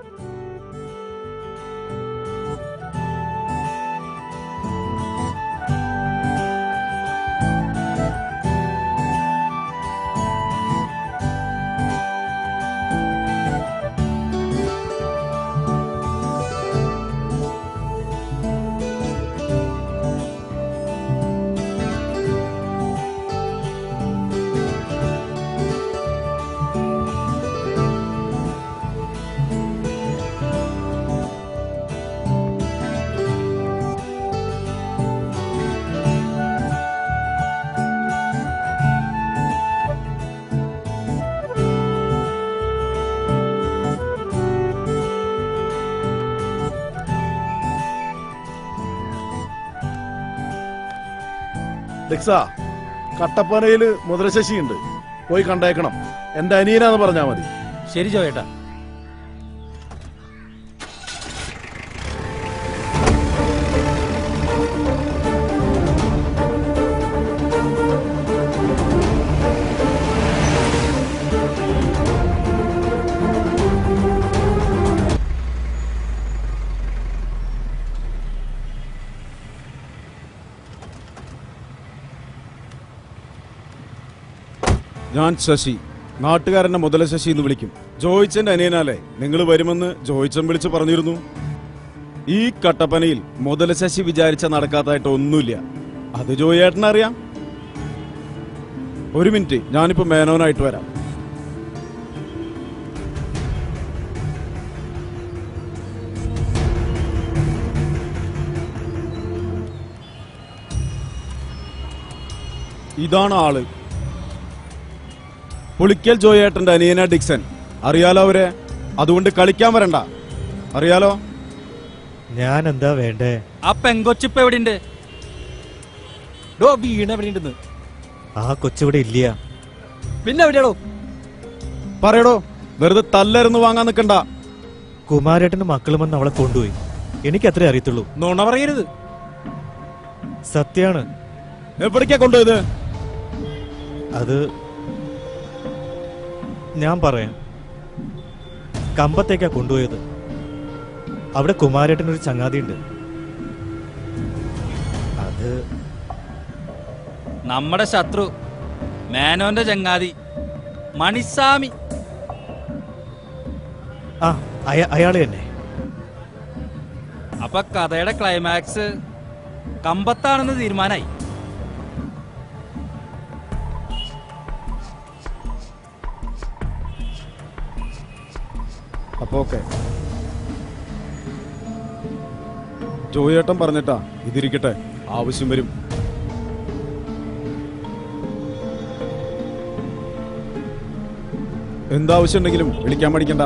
S2: ഡിക്സ കട്ടപ്പനയില് മുദ്രശശി ഉണ്ട് പോയി കണ്ടേക്കണം എന്റെ അനിയനാന്ന് പറഞ്ഞാ മതി
S11: ശരി ജോയേട്ടാ
S9: ഞാൻ ശശി നാട്ടുകാരനെ മുതല ശശി എന്ന് വിളിക്കും ജോയിച്ചന്റെ അനിയനാലേ നിങ്ങൾ വരുമെന്ന് ജോയിച്ചൻ വിളിച്ച് പറഞ്ഞിരുന്നു ഈ കട്ടപ്പനയിൽ മുതല ശശി വിചാരിച്ച നടക്കാത്തതായിട്ട് ഒന്നുമില്ല അത് ജോയേട്ടനറിയാം ഒരു മിനിറ്റ് ഞാനിപ്പോ മേനോനായിട്ട് വരാം ഇതാണ് ആള് പുളിക്കൽ ജോയേട്ടന്റെ അനിയന ഡിക്സൺ അറിയാലോ അവരെ അതുകൊണ്ട് കളിക്കാൻ വരണ്ട അറിയാലോ
S13: ഞാൻ എന്താ വേണ്ടേ
S11: ആ പെങ്കൊച്ചിപ്പ് എവിടെയുണ്ട്
S3: ഡോ വീണ എവിടെ ഉണ്ടെന്ന്
S13: ആ കൊച്ചിവിടെ ഇല്ല
S3: പിന്നെ എവിടെയാണോ
S9: പറയടോ വെറുതെ തല്ലരുന്ന് വാങ്ങാൻ നിൽക്കണ്ട
S13: കുമാരേട്ടന് മക്കളും വന്ന് അവളെ കൊണ്ടുപോയി എനിക്ക് അത്രേ അറിയത്തുള്ളൂ
S9: നുണ പറയരുത്
S13: സത്യാണ്
S9: എവിടേക്കാ കൊണ്ടുപോയത്
S13: അത് ഞാൻ പറയാം കമ്പത്തേക്കാ കൊണ്ടുപോയത് അവിടെ കുമാരേട്ടനൊരു ചങ്ങാതിയുണ്ട് അത്
S11: നമ്മുടെ ശത്രു മേനോന്റെ ചങ്ങാതി മണിസ്വാമി
S13: ആ അയ- അയാള് തന്നെ
S11: അപ്പൊ കഥയുടെ ക്ലൈമാക്സ് കമ്പത്താണെന്ന് തീരുമാനായി
S9: അപ്പൊ ഓക്കെ ജോയേട്ടൻ പറഞ്ഞിട്ടാ ഇതിരിക്കട്ടെ ആവശ്യം വരും എന്താവശ്യം ഉണ്ടെങ്കിലും വിളിക്കാൻ പഠിക്കണ്ട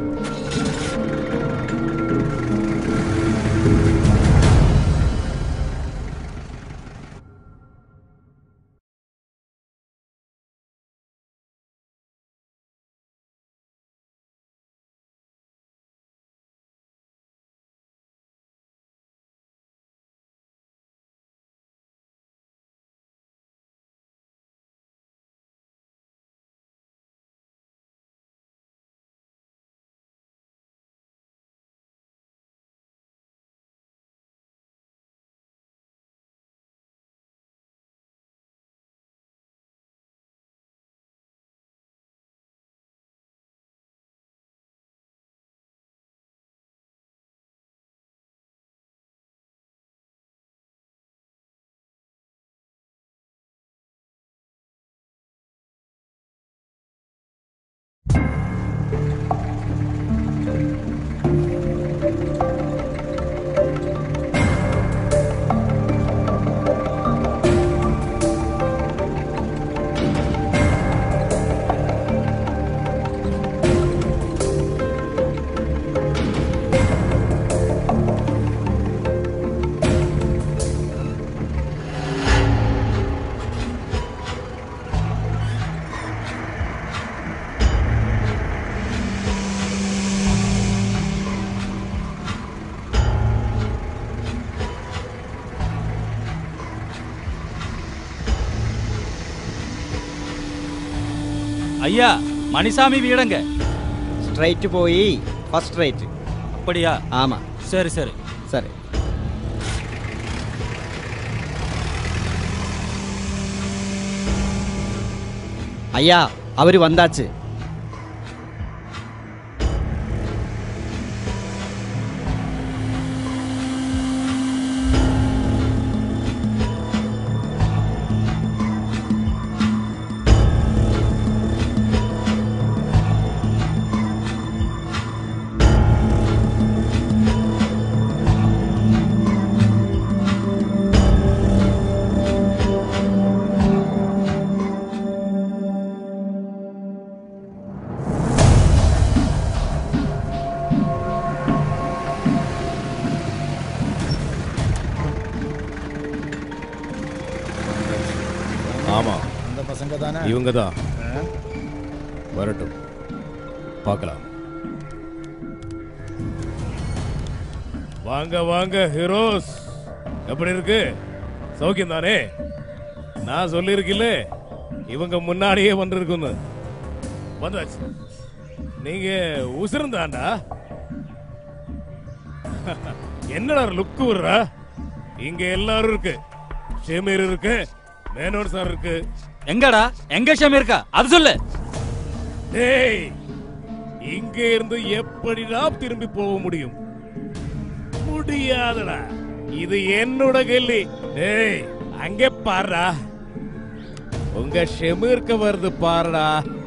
S11: ஐயா மணிசாமி வீடங்க
S23: ஸ்ட்ரைட் போய் ஃபர்ஸ்ட் ரைட்
S11: அப்படியா
S23: ஆமா
S11: சரி சரி
S23: சரி ஐயா அவரு வந்தாச்சு
S21: ஆமா
S10: அந்த பசங்க தானே
S21: இவங்க தான் வரட்டும் பார்க்கலாம் வாங்க வாங்க ஹீரோஸ் எப்படி இருக்கு சௌக்கியம் தானே நான் சொல்லியிருக்கில்ல இவங்க முன்னாடியே வந்திருக்குன்னு வந்தாச்சு நீங்க உசிருந்தாண்டா என்னடா லுக்கு விடுறா இங்க எல்லாரும் இருக்கு ஷேமீர் இருக்கு மேனோன் சார் இருக்கு
S11: எங்கடா எங்க ஷமீர்க்கா அது சொல்லு
S21: டேய் இங்க இருந்து எப்படிடா திரும்பி போக முடியும் முடியாதடா இது என்னோட கேள்வி டேய் அங்கே பாருடா உங்க ஷெமீர்க்க வருது பாருடா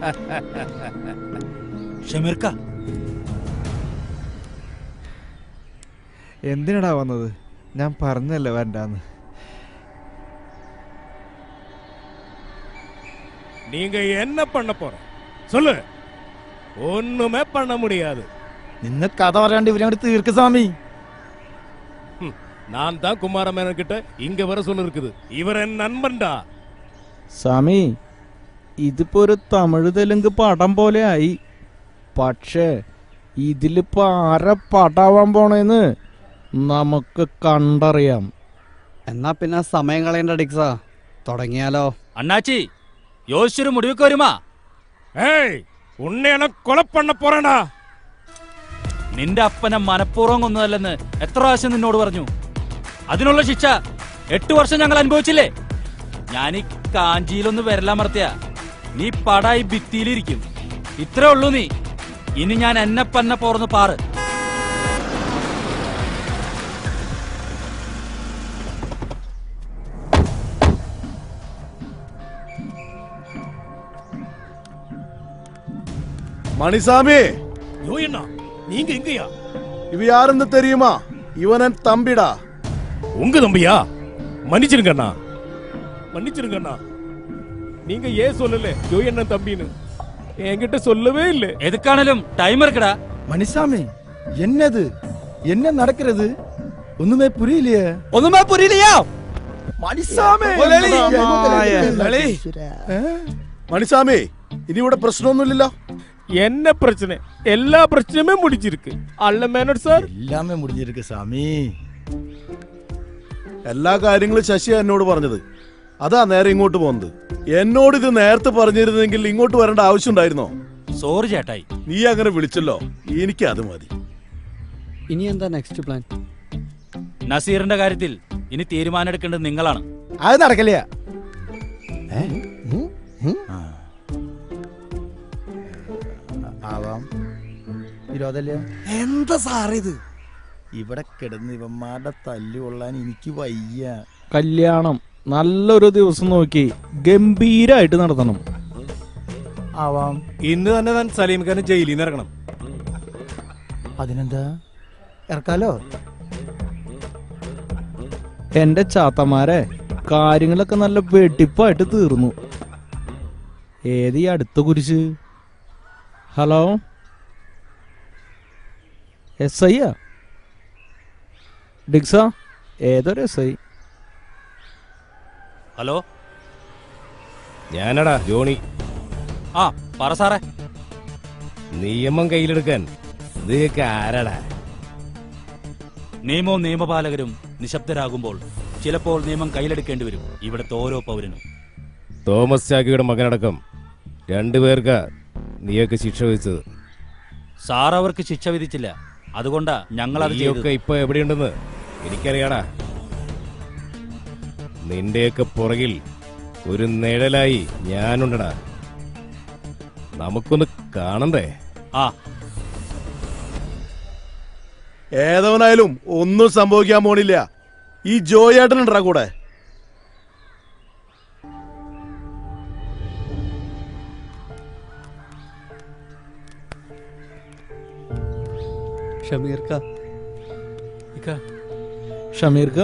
S11: ഷമീർക്ക
S8: എന്തിനടാ വന്നത് ഞാൻ പറഞ്ഞല്ലേ വരണ്ടാന്ന്
S21: நீங்க என்ன பண்ண போற சொல்லு ஒண்ணுமே பண்ண முடியாது
S10: നിന്ന് കഥ പറയാണ്ട് ഇവരങ്ങോട്ട് തീർക്ക് സ്വാമി
S21: ஹம், நான் தான் குமாரமேனன் கிட்ட இங்க வர சொல்லிருக்குது இவர் என் நண்பன்டா
S19: സ്വാമി ഇതിപ്പോ ഒരു തമിഴ് തെലുങ്ക് പടം പോലെ ആയി പക്ഷേ ഇതിലിപ്പോ ആരെ പാട്ടാവാൻ പോണേന്ന് നമുക്ക് കണ്ടറിയാം
S14: എന്നാ പിന്നെ സമയം കളയണ്ട ഡിക്സാ തുടങ്ങിയാലോ
S11: அண்ணாச்சி யோசிச்சு முடிவுக்கு வருமா
S21: ഏയ് ഉണ്ണയാണ് കൊല പണ്ണ പോറേണ്ടാ
S11: നിന്റെ അപ്പനെ മനഃപൂർവ്വം കൊന്നതല്ലെന്ന് എത്ര പ്രാവശ്യം നിന്നോട് പറഞ്ഞു അതിനുള്ള ശിക്ഷ എട്ട് വർഷം ഞങ്ങൾ അനുഭവിച്ചില്ലേ ഞാൻ ഈ കാഞ്ചിയിലൊന്ന് വരലാമർത്തിയ നീ പടായി ഭിത്തിയിലിരിക്കും ഇത്രേ ഉള്ളൂ നീ ഇനി ഞാൻ എന്നെ പന്ന പോർന്ന് പാറ്
S2: மணிசாமி
S21: யோ என்ன நீங்க எங்கயா
S2: இவ யாருன்னு தெரியுமா இவனன் தம்பிடா
S21: உங்க தம்பியா மன்னிச்சிருங்க அண்ணா மன்னிச்சிருங்க அண்ணா நீங்க ஏன் சொல்லல யோ என்ன தம்பின்னு என்கிட்ட சொல்லவே இல்லை
S11: எதுக்கானாலும் டைம் இருக்குடா
S10: மணிசாமி என்னது என்ன நடக்கிறது ஒண்ணுமே புரியலையே
S23: ഒന്നുമേ പുരിയില്ലയോ
S10: മണിസാമി
S2: மணிசாமி இனி ഇവിടെ പ്രശ്നമൊന്നുമില്ലല്ലോ
S21: என்ன பிரச்சனை எல்லா பிரச்சனையுமே முடிச்சிருக்கு அல்ல மேனட் சார்
S10: எல்லாமே முடிஞ்சிருக்கு சாமி
S2: എല്ലാ കാര്യങ്ങളും ശശിയാ എന്നോട് പറഞ്ഞത് അതാ നേരെ ഇങ്ങോട്ട് പോകുന്നത് എന്നോട് ഇത് നേരത്തെ പറഞ്ഞിരുന്നെങ്കിൽ ഇങ്ങോട്ട് വരേണ്ട ആവശ്യം ഉണ്ടായിരുന്നോ
S11: സോറി ചേട്ടായി
S2: നീ അങ്ങനെ വിളിച്ചല്ലോ എനിക്ക് അത് മതി
S14: ഇനി എന്താ നെക്സ്റ്റ് പ്ലാൻ
S11: നസീറിന്റെ കാര്യത്തിൽ ഇനി തീരുമാനമെടുക്കേണ്ടത് നിങ്ങളാണ്
S10: അത് നടക്കില്ല ആവാം വിരോധല്ലേ
S17: എന്താ സാറേ ഇത്
S10: ഇവിടെ കിടന്ന് ഇവന്മാരുടെ തല്ലു കൊള്ളാൻ എനിക്ക് വയ്യ
S19: കല്യാണം നല്ലൊരു ദിവസം നോക്കി ഗംഭീരായിട്ട് നടത്തണം
S10: ആവാം
S3: ഇന്ന് തന്നെ താൻ സലീംഖാന് ജയിലിൽ നിന്ന് ഇറങ്ങണം
S10: അതിനെന്താ ഇറക്കാലോ
S19: എന്റെ ചാത്തമാരെ കാര്യങ്ങളൊക്കെ നല്ല വെട്ടിപ്പായിട്ട് തീർന്നു ഏത് ഈ അടുത്ത കുരിശ് ഹലോ എസ് ഐ ആ ഡിക്സ ഏതൊരു എസ് ഐ
S11: ഹലോ
S21: ഞാനടാ ജോണി
S11: ആ പറ സാറേ
S21: നിയമം കയ്യിലെടുക്കാൻ ഇതൊക്കെ ആരാടാ
S11: നിയമവും നിയമപാലകരും നിശബ്ദരാകുമ്പോൾ ചിലപ്പോൾ നിയമം കയ്യിലെടുക്കേണ്ടി വരും ഇവിടുത്തെ ഓരോ പൗരനും
S21: തോമസ് ചാക്കിയുടെ മകനടക്കം രണ്ടുപേർക്കാ നീയൊക്കെ ശിക്ഷ വിധിച്ചത്
S11: സാർ അവർക്ക് ശിക്ഷ വിധിച്ചില്ല അതുകൊണ്ടാ ഞങ്ങൾ അത്
S21: നീയൊക്കെ ഇപ്പൊ എവിടെയുണ്ടെന്ന് എനിക്കറിയാടാ നിന്റെയൊക്കെ പുറകിൽ ഒരു നിഴലായി ഞാനുണ്ടടാ നമുക്കൊന്ന് കാണണ്ടേ
S11: ആ
S2: ഏതവനായാലും ഒന്നും സംഭവിക്കാൻ പോണില്ല ഈ ജോയേട്ടനുണ്ടാ കൂടെ
S14: ഷമീർക്ക
S19: ഷമീർക്ക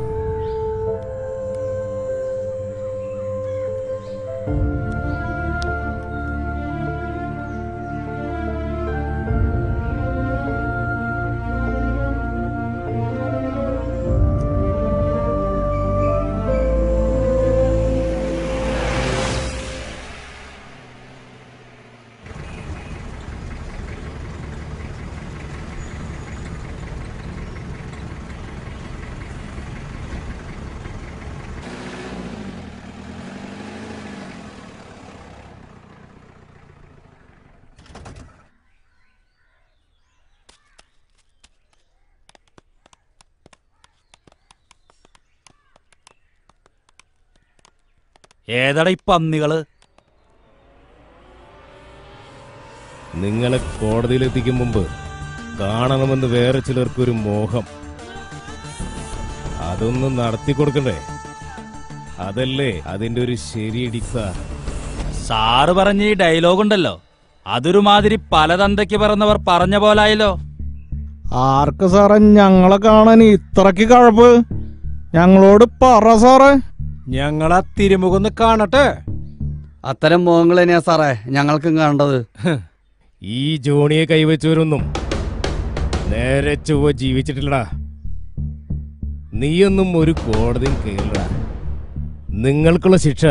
S11: ഏതടാ ഈ പന്നികള്
S21: നിങ്ങളെ കോടതിയിലെത്തിക്കും മുമ്പ് കാണണമെന്ന് വേറെ ചിലർക്കൊരു മോഹം അതൊന്ന് നടത്തി കൊടുക്കണ്ടേ അതല്ലേ അതിന്റെ ഒരു ശരി ഡിക്സ
S11: സാറ് പറഞ്ഞ ഈ ഡയലോഗ് ഉണ്ടല്ലോ അതൊരു മാതിരി പലതന്തയ്ക്ക് പറന്നവർ പറഞ്ഞ പോലായല്ലോ
S19: ആർക്ക് സാറേ ഞങ്ങളെ കാണാൻ ഇത്രക്ക് കഴപ്പ് ഞങ്ങളോട് പറ സാറേ
S5: ഞങ്ങളാ തിരുമുഖന്ന് കാണട്ടെ
S14: അത്തരം മുഖങ്ങൾ തന്നെയാ സാറേ ഞങ്ങൾക്കും കാണേണ്ടത്
S21: ഈ ജോണിയെ കൈവച്ചവരൊന്നും നേരെ ചൊവ്വ ജീവിച്ചിട്ടില്ലടാ നീയൊന്നും ഒരു കോടതിയും കേൾടാ നിങ്ങൾക്കുള്ള ശിക്ഷ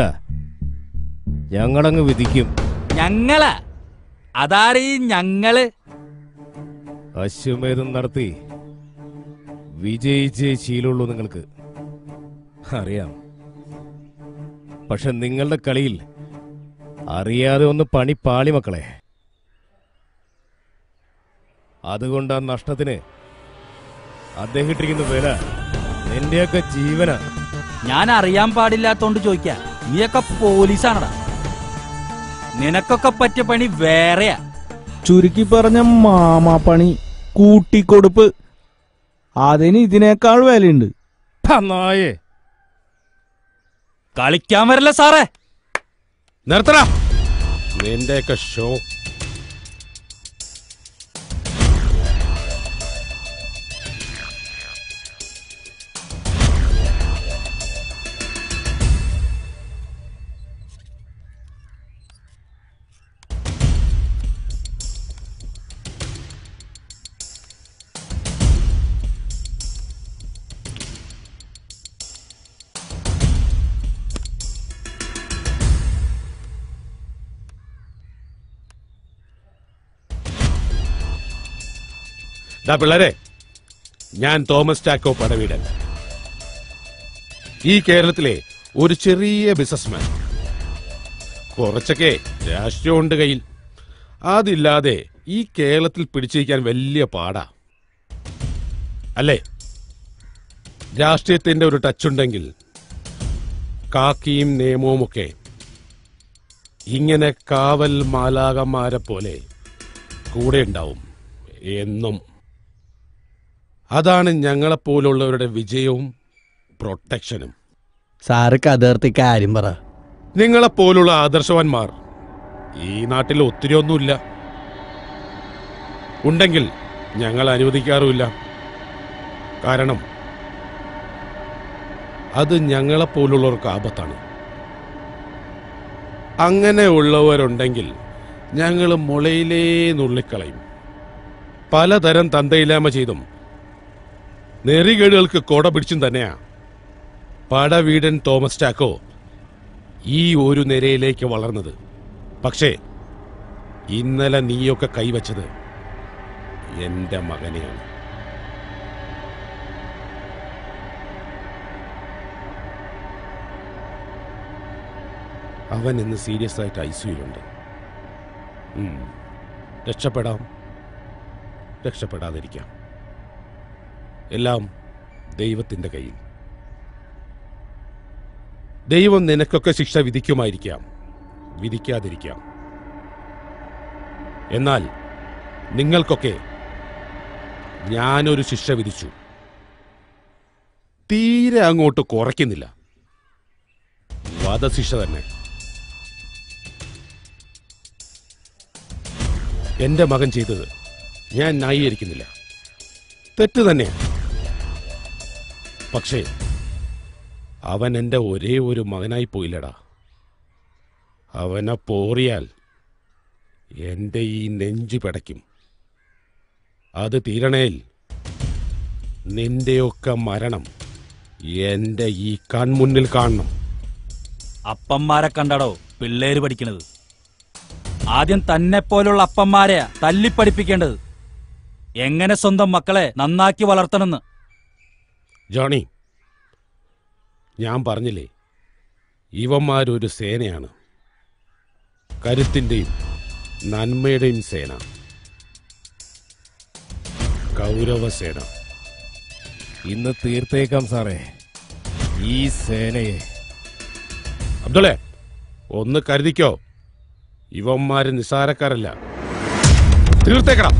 S21: ഞങ്ങളങ്ങ് വിധിക്കും
S11: ഞങ്ങളാ അതാരീ ഞങ്ങള്
S21: അശ്വമേധം നടത്തി വിജയിച്ചേ ശീലമുള്ളൂ നിങ്ങൾക്ക് അറിയാം പക്ഷെ നിങ്ങളുടെ കളിയിൽ അറിയാതെ ഒന്ന് പണി പാളി മക്കളെ അതുകൊണ്ട് ആ നഷ്ടത്തിന് അദ്ദേഹം ഇട്ടിരിക്കുന്ന വില നിന്റെയൊക്കെ ജീവനാ
S11: ഞാൻ അറിയാൻ പാടില്ലാത്തോണ്ട് ചോദിക്കാ നീയൊക്കെ പോലീസാണടാ നിനക്കൊക്കെ പറ്റിയ പണി വേറെയാ
S19: ചുരുക്കി പറഞ്ഞ മാമാപ്പണി കൂട്ടിക്കൊടുപ്പ് അതിന് ഇതിനേക്കാൾ വിലയുണ്ട്
S21: നായേ
S11: കളിക്കാൻ വരല്ലേ സാറേ
S4: നിർത്തടാ നിന്റെയൊക്കെ ഷോ ദാ പിള്ളേരെ ഞാൻ തോമസ് ചാക്കോ പടവീടൻ ഈ കേരളത്തിലെ ഒരു ചെറിയ ബിസിനസ്മാൻ കുറച്ചൊക്കെ രാഷ്ട്രീയമുണ്ട് കയ്യിൽ അതില്ലാതെ ഈ കേരളത്തിൽ പിടിച്ചിരിക്കാൻ വലിയ പാടാ അല്ലേ രാഷ്ട്രീയത്തിന്റെ ഒരു ടച്ച് ഉണ്ടെങ്കിൽ കാക്കിയും നിയമവും ഒക്കെ ഇങ്ങനെ കാവൽ മാലാകന്മാരെ പോലെ കൂടെ ഉണ്ടാവും എന്നും അതാണ് ഞങ്ങളെപ്പോലുള്ളവരുടെ വിജയവും പ്രൊട്ടക്ഷനും
S14: സാറ് കതർത്തി കാര്യം പറ
S4: നിങ്ങളെപ്പോലുള്ള ആദർശവാന്മാർ ഈ നാട്ടിൽ ഒത്തിരി ഒന്നുമില്ല ഉണ്ടെങ്കിൽ ഞങ്ങൾ അനുവദിക്കാറുമില്ല കാരണം അത് ഞങ്ങളെപ്പോലുള്ളവർക്ക് ആപത്താണ് അങ്ങനെ ഉള്ളവരുണ്ടെങ്കിൽ ഞങ്ങൾ മുളയിലേ നുള്ളിക്കളയും പലതരം തന്തയില്ലായ്മ ചെയ്തും നെറികേടുകൾക്ക് കൊട പിടിച്ചും തന്നെയാ പടവീടൻ തോമസ് ചാക്കോ ഈ ഒരു നിരയിലേക്ക് വളർന്നത് പക്ഷേ ഇന്നലെ നീയൊക്കെ കൈവച്ചത് എന്റെ മകനെയാണ് അവൻ ഇന്ന് സീരിയസ് ആയിട്ട് ഐ സിയിലുണ്ട് രക്ഷപ്പെടാം രക്ഷപ്പെടാതിരിക്കാം എല്ലാം ദൈവത്തിന്റെ കയ്യിൽ ദൈവം നിനക്കൊക്കെ ശിക്ഷ വിധിക്കുമായിരിക്കാം വിധിക്കാതിരിക്കാം എന്നാൽ നിങ്ങൾക്കൊക്കെ ഞാനൊരു ശിക്ഷ വിധിച്ചു തീരെ അങ്ങോട്ട് കുറയ്ക്കുന്നില്ല വധശിക്ഷ തന്നെ എന്റെ മകൻ ചെയ്തത് ഞാൻ ന്യായീകരിക്കുന്നില്ല തെറ്റ് തന്നെയാണ് പക്ഷേ അവൻ എൻ്റെ ഒരേ ഒരു മകനായി പോയില്ലടാ അവനെ പോറിയാൽ എൻ്റെ ഈ നെഞ്ചു പിടയ്ക്കും അത് തീരണേൽ നിന്റെയൊക്കെ മരണം എൻ്റെ ഈ കൺമുന്നിൽ കാണണം
S11: അപ്പന്മാരെ കണ്ടാടോ പിള്ളേര് പഠിക്കണത് ആദ്യം തന്നെ പോലുള്ള അപ്പന്മാരെയാ തല്ലിപ്പഠിപ്പിക്കേണ്ടത് എങ്ങനെ സ്വന്തം മക്കളെ നന്നാക്കി വളർത്തണമെന്ന്
S4: ജോണി ഞാൻ പറഞ്ഞില്ലേ ഇവന്മാരൊരു സേനയാണ് കരുത്തിൻ്റെയും നന്മയുടെയും സേന കൗരവസേന
S21: ഇന്ന് തീർത്തേക്കാം സാറേ ഈ സേനയെ
S4: അബ്ദുള്ളേ ഒന്ന് കരുതിക്കോ ഇവന്മാര് നിസ്സാരക്കാരല്ല തീർത്തേക്കണം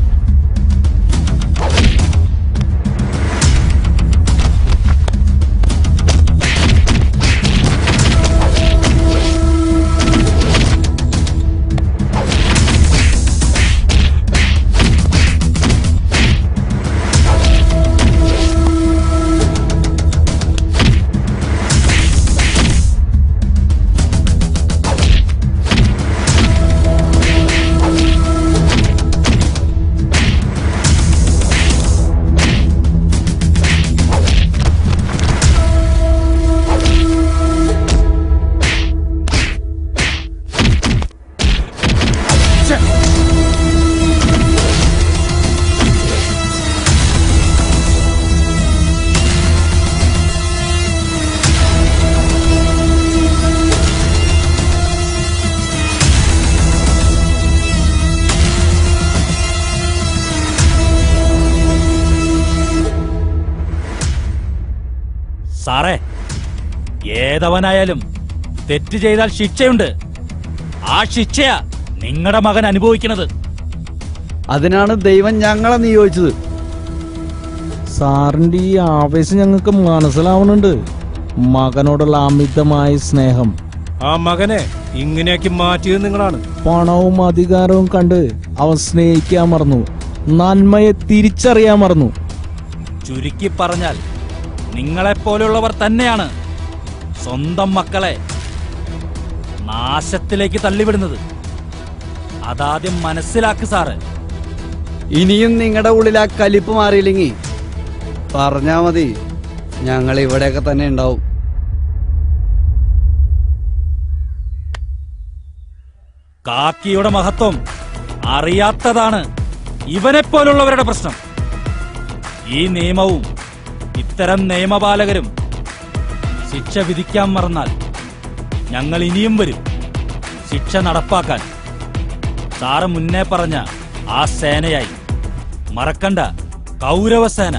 S11: സാറേ ഏതവനായാലും തെറ്റ് ചെയ്താൽ ശിക്ഷയുണ്ട് ആ ശിക്ഷയാ നിങ്ങളുടെ മകൻ അനുഭവിക്കുന്നത്
S14: അതിനാണ് ദൈവം ഞങ്ങളെ നിയോഗിച്ചത്
S19: സാറിന്റെ ഈ ആവേശം ഞങ്ങൾക്ക് മനസ്സിലാവുന്നുണ്ട് മകനോടുള്ള അമിതമായ സ്നേഹം
S5: ആ മകനെ ഇങ്ങനെയാക്കി മാറ്റിയത് നിങ്ങളാണ്
S19: പണവും അധികാരവും കണ്ട് അവൻ സ്നേഹിക്കാൻ മറന്നു നന്മയെ തിരിച്ചറിയാൻ മറന്നു
S11: ചുരുക്കി പറഞ്ഞാൽ നിങ്ങളെപ്പോലുള്ളവർ തന്നെയാണ് സ്വന്തം മക്കളെ നാശത്തിലേക്ക് തള്ളിവിടുന്നത് അതാദ്യം മനസ്സിലാക്ക് സാറ്
S14: ഇനിയും നിങ്ങളുടെ ഉള്ളിൽ ആ കലിപ്പ് മാറിയില്ലെങ്കിൽ പറഞ്ഞാ മതി ഞങ്ങൾ ഇവിടെയൊക്കെ തന്നെ ഉണ്ടാവും
S11: കാക്കിയുടെ മഹത്വം അറിയാത്തതാണ് ഇവനെപ്പോലുള്ളവരുടെ പ്രശ്നം ഈ നിയമവും ഇത്തരം നിയമപാലകരും ശിക്ഷ വിധിക്കാൻ മറന്നാൽ ഞങ്ങൾ ഇനിയും വരും ശിക്ഷ നടപ്പാക്കാൻ സാറ് മുന്നേ പറഞ്ഞ ആ സേനയായി മറക്കണ്ട കൗരവസേന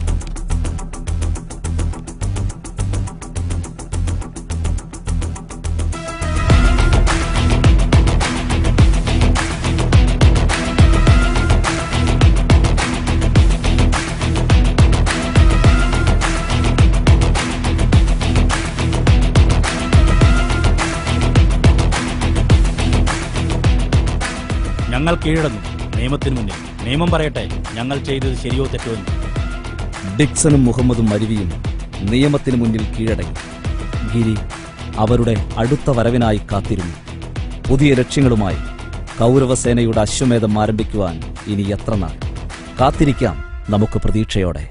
S11: ഞങ്ങൾ കീഴടങ്ങും നിയമത്തിന് മുന്നിൽ നിയമം പറയട്ടെ ഞങ്ങൾ ചെയ്തത് ശരിയോ തെറ്റോ എന്ന്
S7: ഡിക്സണും മുഹമ്മദും അരുവിയും നിയമത്തിന് മുന്നിൽ കീഴടങ്ങി ഗിരി അവരുടെ അടുത്ത വരവിനായി കാത്തിരുന്നു പുതിയ ലക്ഷ്യങ്ങളുമായി കൗരവസേനയുടെ അശ്വമേധം ആരംഭിക്കുവാൻ ഇനി എത്ര നാൾ കാത്തിരിക്കാം നമുക്ക് പ്രതീക്ഷയോടെ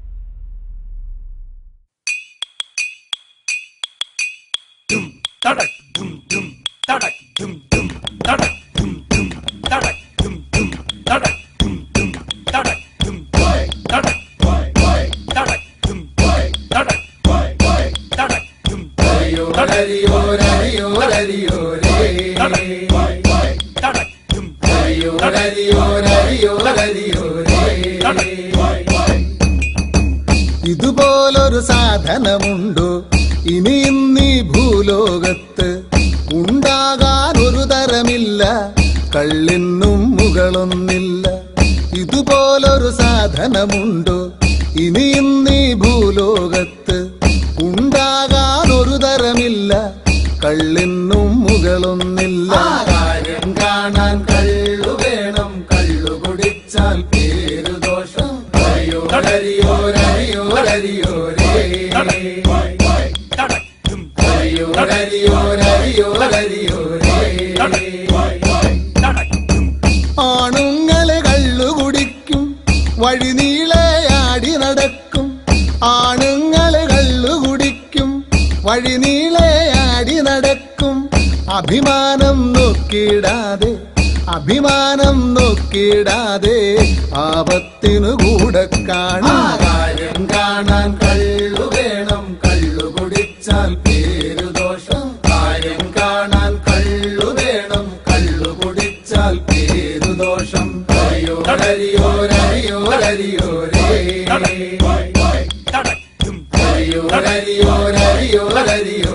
S12: ഇതുപോലൊരു സാധനമുണ്ടോ ഇനി ഇന്നീ ഭൂലോകത്ത് ഉണ്ടാകാൻ ഒരു തരമില്ല കള്ളിനും മുകളൊന്നില്ല ഇതുപോലൊരു സാധനമുണ്ടോ ഇനി ഇന്നീ ഭൂലോകത്ത് ഉണ്ടാകാൻ ഒരു തരമില്ല കള്ളിനും മുകളൊന്നില്ല കാര്യം കാണാൻ കള്ളു വേണം കള്ളു കുടിച്ചാൽ പേരു ദോഷം ഹരിയോ ഹരിയോ ഹരിയോ ഹരിയോ ഹരിയോ ഹരിയോ ഹരിയോ ഹരിയോ ആണുങ്ങളെ കള്ളു കുടിക്കും വഴിനീളയാടി നടക്കും ആണുങ്ങളെ കള്ളു കുടിക്കും വഴിനീളയാടി നടക്കും അഭിമാനം നോക്കിയിടാതെ അഭിമാനം നോക്കിയിടാതെ ആപത്തിനു കൂടെ കാണാൻ കാര്യം കാണാൻ കള്ളു വേണം കള്ളു കുടിച്ചാൽ പേരു ദോഷം കാര്യം കാണാൻ കള്ളു വേണം കള്ളു കുടിച്ചാൽ പേരു ദോഷം ഹരിയോ ഹരിയോ ഹരിയോ ഹരിയോ ഹരിയോ ഹരിയോ ഹരിയോ ഹരിയോ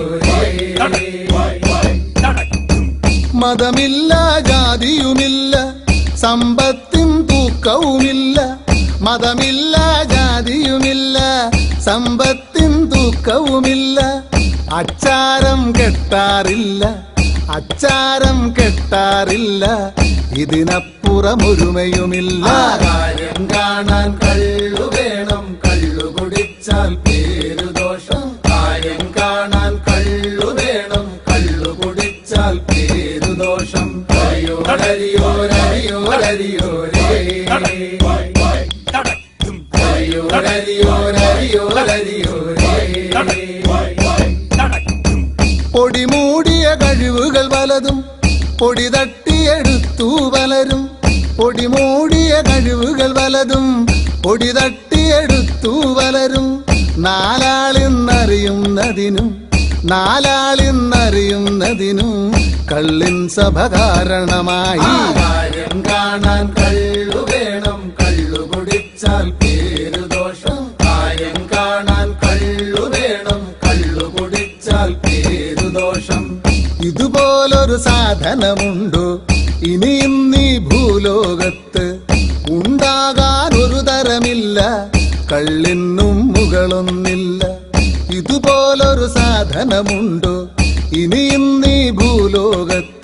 S12: മതമില്ല ജാതിയുമില്ല സമ്പത്തിൻ തൂക്കവുമില്ല മതമില്ല ജാതിയുമില്ല സമ്പത്തിൻ തൂക്കവുമില്ല അച്ചാരം കെട്ടാറില്ല അച്ചാരം കെട്ടാറില്ല ഇതിനപ്പുറമൊരുമയുമില്ല കാര്യം കാണാൻ കള്ളു വേണം കള്ളു കുടിച്ചാൽ പേരു ദോഷം കാര്യം കാണാൻ കള്ളു വേണം കള്ളു കുടിച്ചാൽ പേരു ദോഷം ഹരിയോ ഹരിയോ ഹരിയോ ഹരിയോ ഹരിയോ ഹരിയോ ഹരിയോ ഹരിയോ പൊടിമൂടിയ കഴിവുകൾ പലതും പൊടി തട്ടിയെടുത്തു പലരും പൊടിമൂടിയ കഴിവുകൾ പലതും പൊടി തട്ടിയെടുത്തു പലരും നാലാളിന്നറിയുന്നതിനും നാലാളിന്നറിയുന്നതിനും കള്ളിൻ സഭ കാരണമായി കാര്യം കാണാൻ കള്ളു വേണം കള്ളു കുടിച്ചാൽ പേരു ദോഷം കാര്യം കാണാൻ കള്ളു വേണം ഇതുപോലൊരു സാധനമുണ്ടോ ഇനിയും നീ ഭൂലോകത്ത് ഉണ്ടാകാൻ ഒരു തരമില്ല കള്ളിനും മുകളൊന്നില്ല ഇതുപോലൊരു സാധനമുണ്ടോ ഇനിയും നീ ഭൂലോകത്ത്